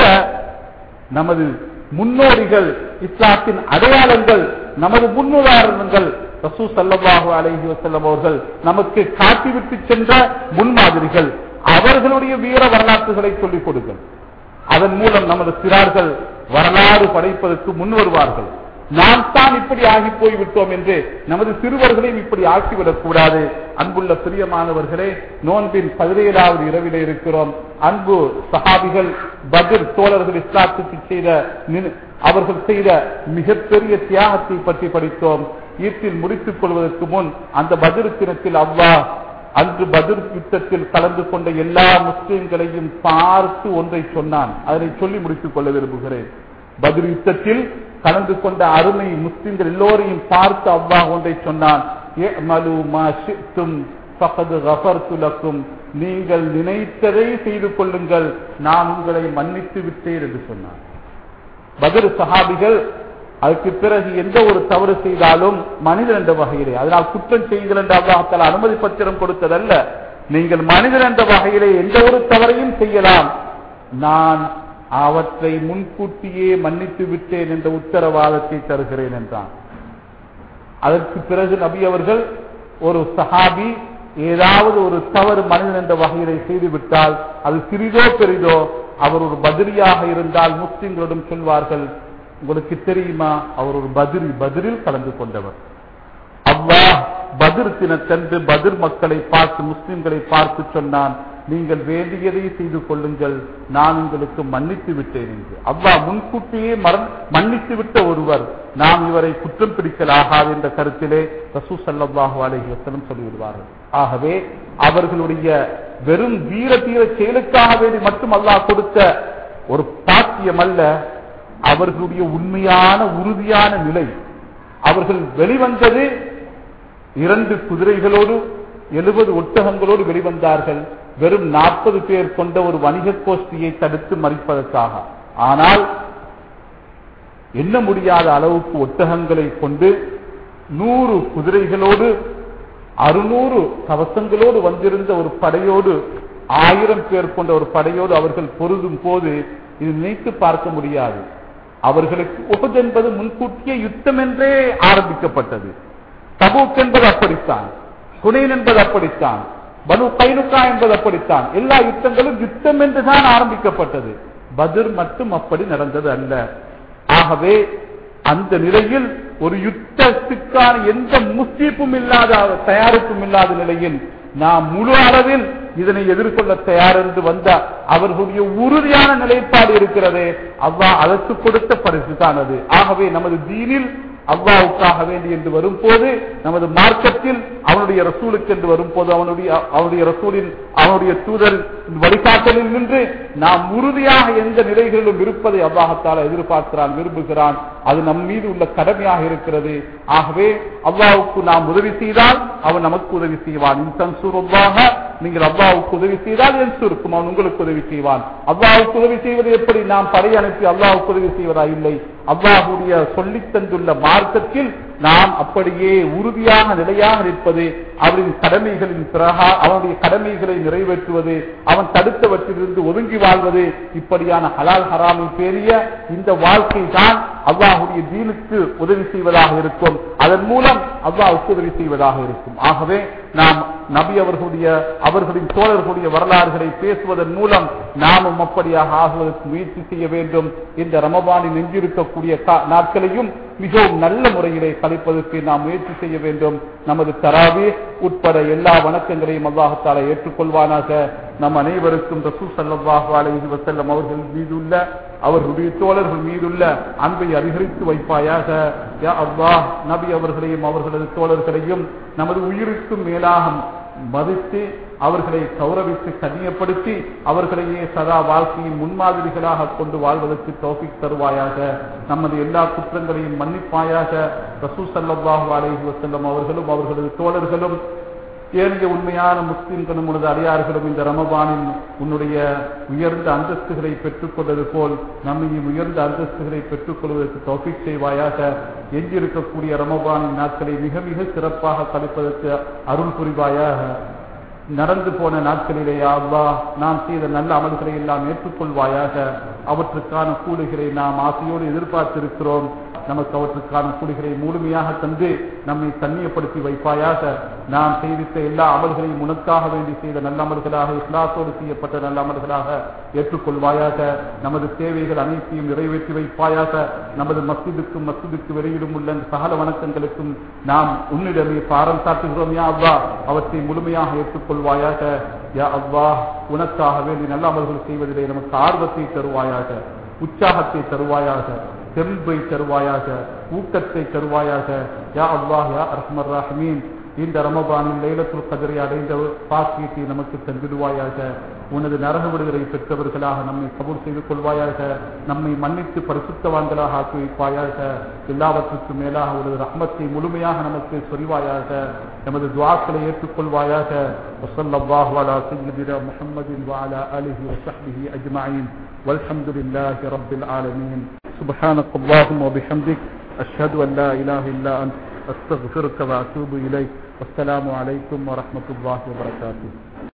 நமது முன்னோடிகள் இஸ்லாத்தின் அடையாளங்கள் நமது முன்னுதாரணங்கள் ரசூ சல்லல்லாஹு அலைஹி வஸல்லம் அவர்கள் நமக்கு காட்டிவிட்டு சென்ற முன்மாதிரிகள் அவர்களுடைய வீர வரலாற்றுகளை சொல்லிக் கொடுங்கள் அதன் மூலம் நமது சிறார்கள் வரலாறு படைப்பதற்கு முன் வருவார்கள் நாம் தான் இப்படி ஆகி போய் விட்டோம் என்று நமது சிறுவர்களையும் இப்படி ஆக்கிவிடக் கூடாது அன்புள்ள பிரியமானவர்களே நோன்பின் பதினேழாவது இரவிலே இருக்கிறோம் அன்பு சஹாபிகள் பத்ர் தோழர்கள் இஸ்லாத்துக்கு செய்த நின- அவர்கள் செய்த மிகப்பெரிய தியாகத்தை பற்றி படித்தோம் ஈட்டில் முடித்துக் கொள்வதற்கு முன் அந்த பதிர் தினத்தில் அல்லாஹ் அன்று பதிர் யுத்தத்தில் கலந்து கொண்ட எல்லா முஸ்லிம்களையும் பார்த்து ஒன்றை சொன்னான் அதனை சொல்லி முடித்துக் கொள்ள விரும்புகிறேன் பதிர் யுத்தத்தில் கலந்து கொண்ட அருமை முஸ்லிம்கள் எல்லோரையும் பார்த்து அல்லாஹ் ஒன்றை சொன்னான் "இஅ்மலு மா ஷி'தும் ஃபகத் கஃபர்து லக்கும்." நீங்கள் நினைத்ததை செய்து கொள்ளுங்கள் நான் உங்களை மன்னித்து விட்டேன் என்று சொன்னான் பதில் சஹாபிகள் அதுக்கு பிறகு எந்த ஒரு தவறு செய்தாலும் மனிதன் என்ற வகையிலே அதனால் குற்றம் செய்யுங்கள் என்று அல்லாஹால அனுமதி பத்திரம் கொடுத்ததல்ல நீங்கள் மனிதன் என்ற வகையிலே எந்த ஒரு தவறையும் செய்யலாம் நான் அவற்றை முன்கூட்டியே மன்னித்து விட்டேன் என்ற உத்தரவாதத்தை தருகிறேன் என்றான் அதற்கு பிறகு நபி அவர்கள் ஒரு சஹாபி ஏதாவது ஒரு தவறு மனிதன் என்ற வகையிலே செய்துவிட்டால் அது சிறிதோ பெரிதோ அவர் ஒரு பதிரியாக இருந்தால் முஸ்லிம்களிடம் சொல்வார்கள் உங்களுக்கு தெரியுமா அவர் ஒரு பதிரி பதிரில் கலந்து கொண்டவர் அல்லாஹ் பதிர் தினத்தன்று பதிர் மக்களை பார்த்து முஸ்லிம்களை பார்த்து சொன்னான் நீங்கள் வேண்டியதை செய்து கொள்ளுங்கள் நான் உங்களுக்கு மன்னித்து விட்டேன் என்று அல்லாஹ் முன்கூட்டியே மரண் மன்னித்து விட்ட ஒருவர் நாம் இவரை குற்றம் பிடிக்கலாகாது என்ற கருத்திலே ரசூ சல்லாஹூ அலஹி வசனம் சொல்லிவிடுவார்கள் ஆகவே அவர்களுடைய வெறும் வீர தீர செயலுக்காக வேண்டி மட்டும் அல்லாஹ் கொடுத்த ஒரு பாக்கியம் அல்ல அவர்களுடைய உண்மையான உறுதியான நிலை அவர்கள் வெளிவந்தது இரண்டு குதிரைகளோடு எழுபது ஒட்டகங்களோடு வெளிவந்தார்கள் வெறும் நாற்பது பேர் கொண்ட ஒரு வணிக கோஷ்டியை தடுத்து மறிப்பதற்காக ஆனால் எண்ண முடியாத அளவுக்கு ஒட்டகங்களை கொண்டு நூறு குதிரைகளோடு அறுநூறு கவசங்களோடு வந்திருந்த ஒரு படையோடு ஆயிரம் பேர் கொண்ட ஒரு படையோடு அவர்கள் பொருதும் போது இது நினைத்து பார்க்க முடியாது அவர்களுக்கு உஹத் என்பது முன்கூட்டிய யுத்தம் என்றே ஆரம்பிக்கப்பட்டது தபூக் என்பது அப்படித்தான் ஹுனைன் என்பது அப்படித்தான் பனு கைனுக்கா என்பது அப்படித்தான் எல்லா யுத்தங்களும் யுத்தம் என்றுதான் ஆரம்பிக்கப்பட்டது பதிர் மட்டும் அப்படி நடந்தது அல்ல ஆகவே அந்த நிலையில் ஒரு யுத்தத்துக்கான எந்த முஸ்தீப்பும் இல்லாத தயாரிப்பும் இல்லாத நிலையில் நாம் முழு அளவில் இதனை எதிர்கொள்ள தயார் என்று வந்த அவர்களுடைய உறுதியான நிலைப்பாடு இருக்கிறதே அவ்வா அதற்கு கொடுத்த பரிசு தான் அது ஆகவே நமது தீனில் அல்லாவுக்காக வேண்டி என்று வரும்போது நமது மார்க்கத்தில் அவனுடைய ரசூலுக்கு என்று வரும்போது அவனுடைய அவனுடைய ரசூலின் அவனுடைய தூதர் வழிகாட்டலில் நின்று நாம் உறுதியாக எந்த நிலைகளிலும் இருப்பதை அல்லாஹத்தால எதிர்பார்க்கிறான் விரும்புகிறான் அது நம் மீது உள்ள கடமையாக இருக்கிறது ஆகவே அல்லாவுக்கு நாம் உதவி செய்தால் அவன் நமக்கு உதவி செய்வான் இன்சன்சூருல்லாக நீங்கள் அல்லாவுக்கு உதவி செய்தால் என் சுருக்கும் அவன் உங்களுக்கு உதவி செய்வான் அல்லாவுக்கு உதவி செய்வது எப்படி நாம் படை அனுப்பி அல்லாவுக்கு உதவி செய்வதா இல்லை அல்லாஹுடைய சொல்லித் தந்துள்ள மார்க்கத்தில் நாம் அப்படியே உறுதியாக நிலையாக நிற்பது அவரின் கடமைகளின் பிறகா அவனுடைய கடமைகளை நிறைவேற்றுவது அவன் தடுத்தவற்றிலிருந்து ஒதுங்கி வாழ்வது இப்படியான ஹலால் ஹராமை பேரிய இந்த வாழ்க்கை தான் அல்லாஹுடைய தீனுக்கு உதவி செய்வதாக இருக்கும் அதன் மூலம் அல்லாஹுக்கு உதவி செய்வதாக இருக்கும் ஆகவே நாம் நபி அவர்களுடைய அவர்களின் தோழர்களுடைய வரலாறுகளை பேசுவதன் மூலம் நாமும் அப்படியாக ஆகுவதற்கு முயற்சி செய்ய வேண்டும் இந்த ரமபானில் நெஞ்சிருக்கக்கூடிய நாட்களையும் மிகவும் நல்ல முறையிலே கழிப்பதற்கு நாம் முயற்சி செய்ய வேண்டும் நமது தராவி உட்பட எல்லா வணக்கங்களையும் அல்லாஹத்தால ஏற்றுக்கொள்வானாக நம் அனைவருக்கும் ரசூ சல்லாஹு அலைஹி வசல்லம் அவர்கள் மீதுள்ள அவர்களுடைய தோழர்கள் மீதுள்ள அன்பை அதிகரித்து வைப்பாயாக யா அல்லாஹ் நபி அவர்களையும் அவர்களது தோழர்களையும் நமது உயிருக்கும் மேலாக மதித்து அவர்களை கௌரவித்து கண்ணியப்படுத்தி அவர்களையே சதா வாழ்க்கையின் முன்மாதிரிகளாக கொண்டு வாழ்வதற்கு தோப்பிக் தருவாயாக நமது எல்லா குற்றங்களையும் மன்னிப்பாயாக ரசூ சல்லாஹு அலைஹி வசல்லம் அவர்களும் அவர்களது தோழர்களும் ஏனைய உண்மையான முஸ்லிம்களும் உனது அடியார்களும் இந்த ரமபானில் உன்னுடைய உயர்ந்த அந்தஸ்துகளை பெற்றுக்கொண்டது போல் நம்மையும் உயர்ந்த அந்தஸ்துகளை பெற்றுக்கொள்வதற்கு தோப்பிக் செய்வாயாக எஞ்சிருக்கக்கூடிய ரமபானின் நாட்களை மிக மிக சிறப்பாக கழிப்பதற்கு அருள் புரிவாயாக நடந்து போன நாட்களிலே அவ்வா நாம் செய்த நல்ல அமல்களை எல்லாம் ஏற்றுக்கொள்வாயாக அவற்றுக்கான கூலிகளை நாம் ஆசையோடு எதிர்பார்த்திருக்கிறோம் நமக்கு அவற்றுக்கான கூலிகளை முழுமையாக தந்து நம்மை தண்ணியப்படுத்தி வைப்பாயாக நாம் செய்தித்த எல்லா அமல்களையும் உனக்காக வேண்டி செய்த நல்ல அமல்களாக இஸ்லாத்தோடு செய்யப்பட்ட நல்ல அமல்களாக ஏற்றுக்கொள்வாயாக நமது தேவைகள் அனைத்தையும் நிறைவேற்றி வைப்பாயாக நமது மஸ்ஜிதுக்கும் மஸ்ஜிதுக்கு வெளியிடும் உள்ள சகல வணக்கங்களுக்கும் நாம் உன்னிடமே பாரம் சாட்டுகிறோம் யா அவ்வா அவற்றை முழுமையாக ஏற்றுக்கொள்வாயாக யா அவ்வா உனக்காக வேண்டி நல்ல அமல்கள் செய்வதிலே நமக்கு ஆர்வத்தை தருவாயாக உற்சாகத்தை தருவாயாக தெம்பை தருவாயாக ஊக்கத்தை தருவாயாக யா அல்லாஹ் யா அர்ஹமர் ராஹ்மீன் இந்த ரமபானில் லைலத்துல் கதிரை அடைந்த பாக்கியத்தை நமக்கு தந்திடுவாயாக உனது நரக விடுதலை பெற்றவர்களாக நம்மை கபூர் செய்து கொள்வாயாக நம்மை மன்னித்து பரிசுத்தவான்களாக ஆக்கி வைப்பாயாக எல்லாவற்றுக்கும் மேலாக உனது ரஹ்மத்தை முழுமையாக நமக்கு சொல்வாயாக நமது துவாக்களை ஏற்றுக்கொள்வாயாக وصلى الله على سيدنا محمد وعلى آله وصحبه أجمعين والحمد لله رب العالمين سبحانك اللهم وبحمدك أشهد أن لا إله إلا أنت أستغفرك وأتوب إليك والسلام عليكم ورحمة الله وبركاته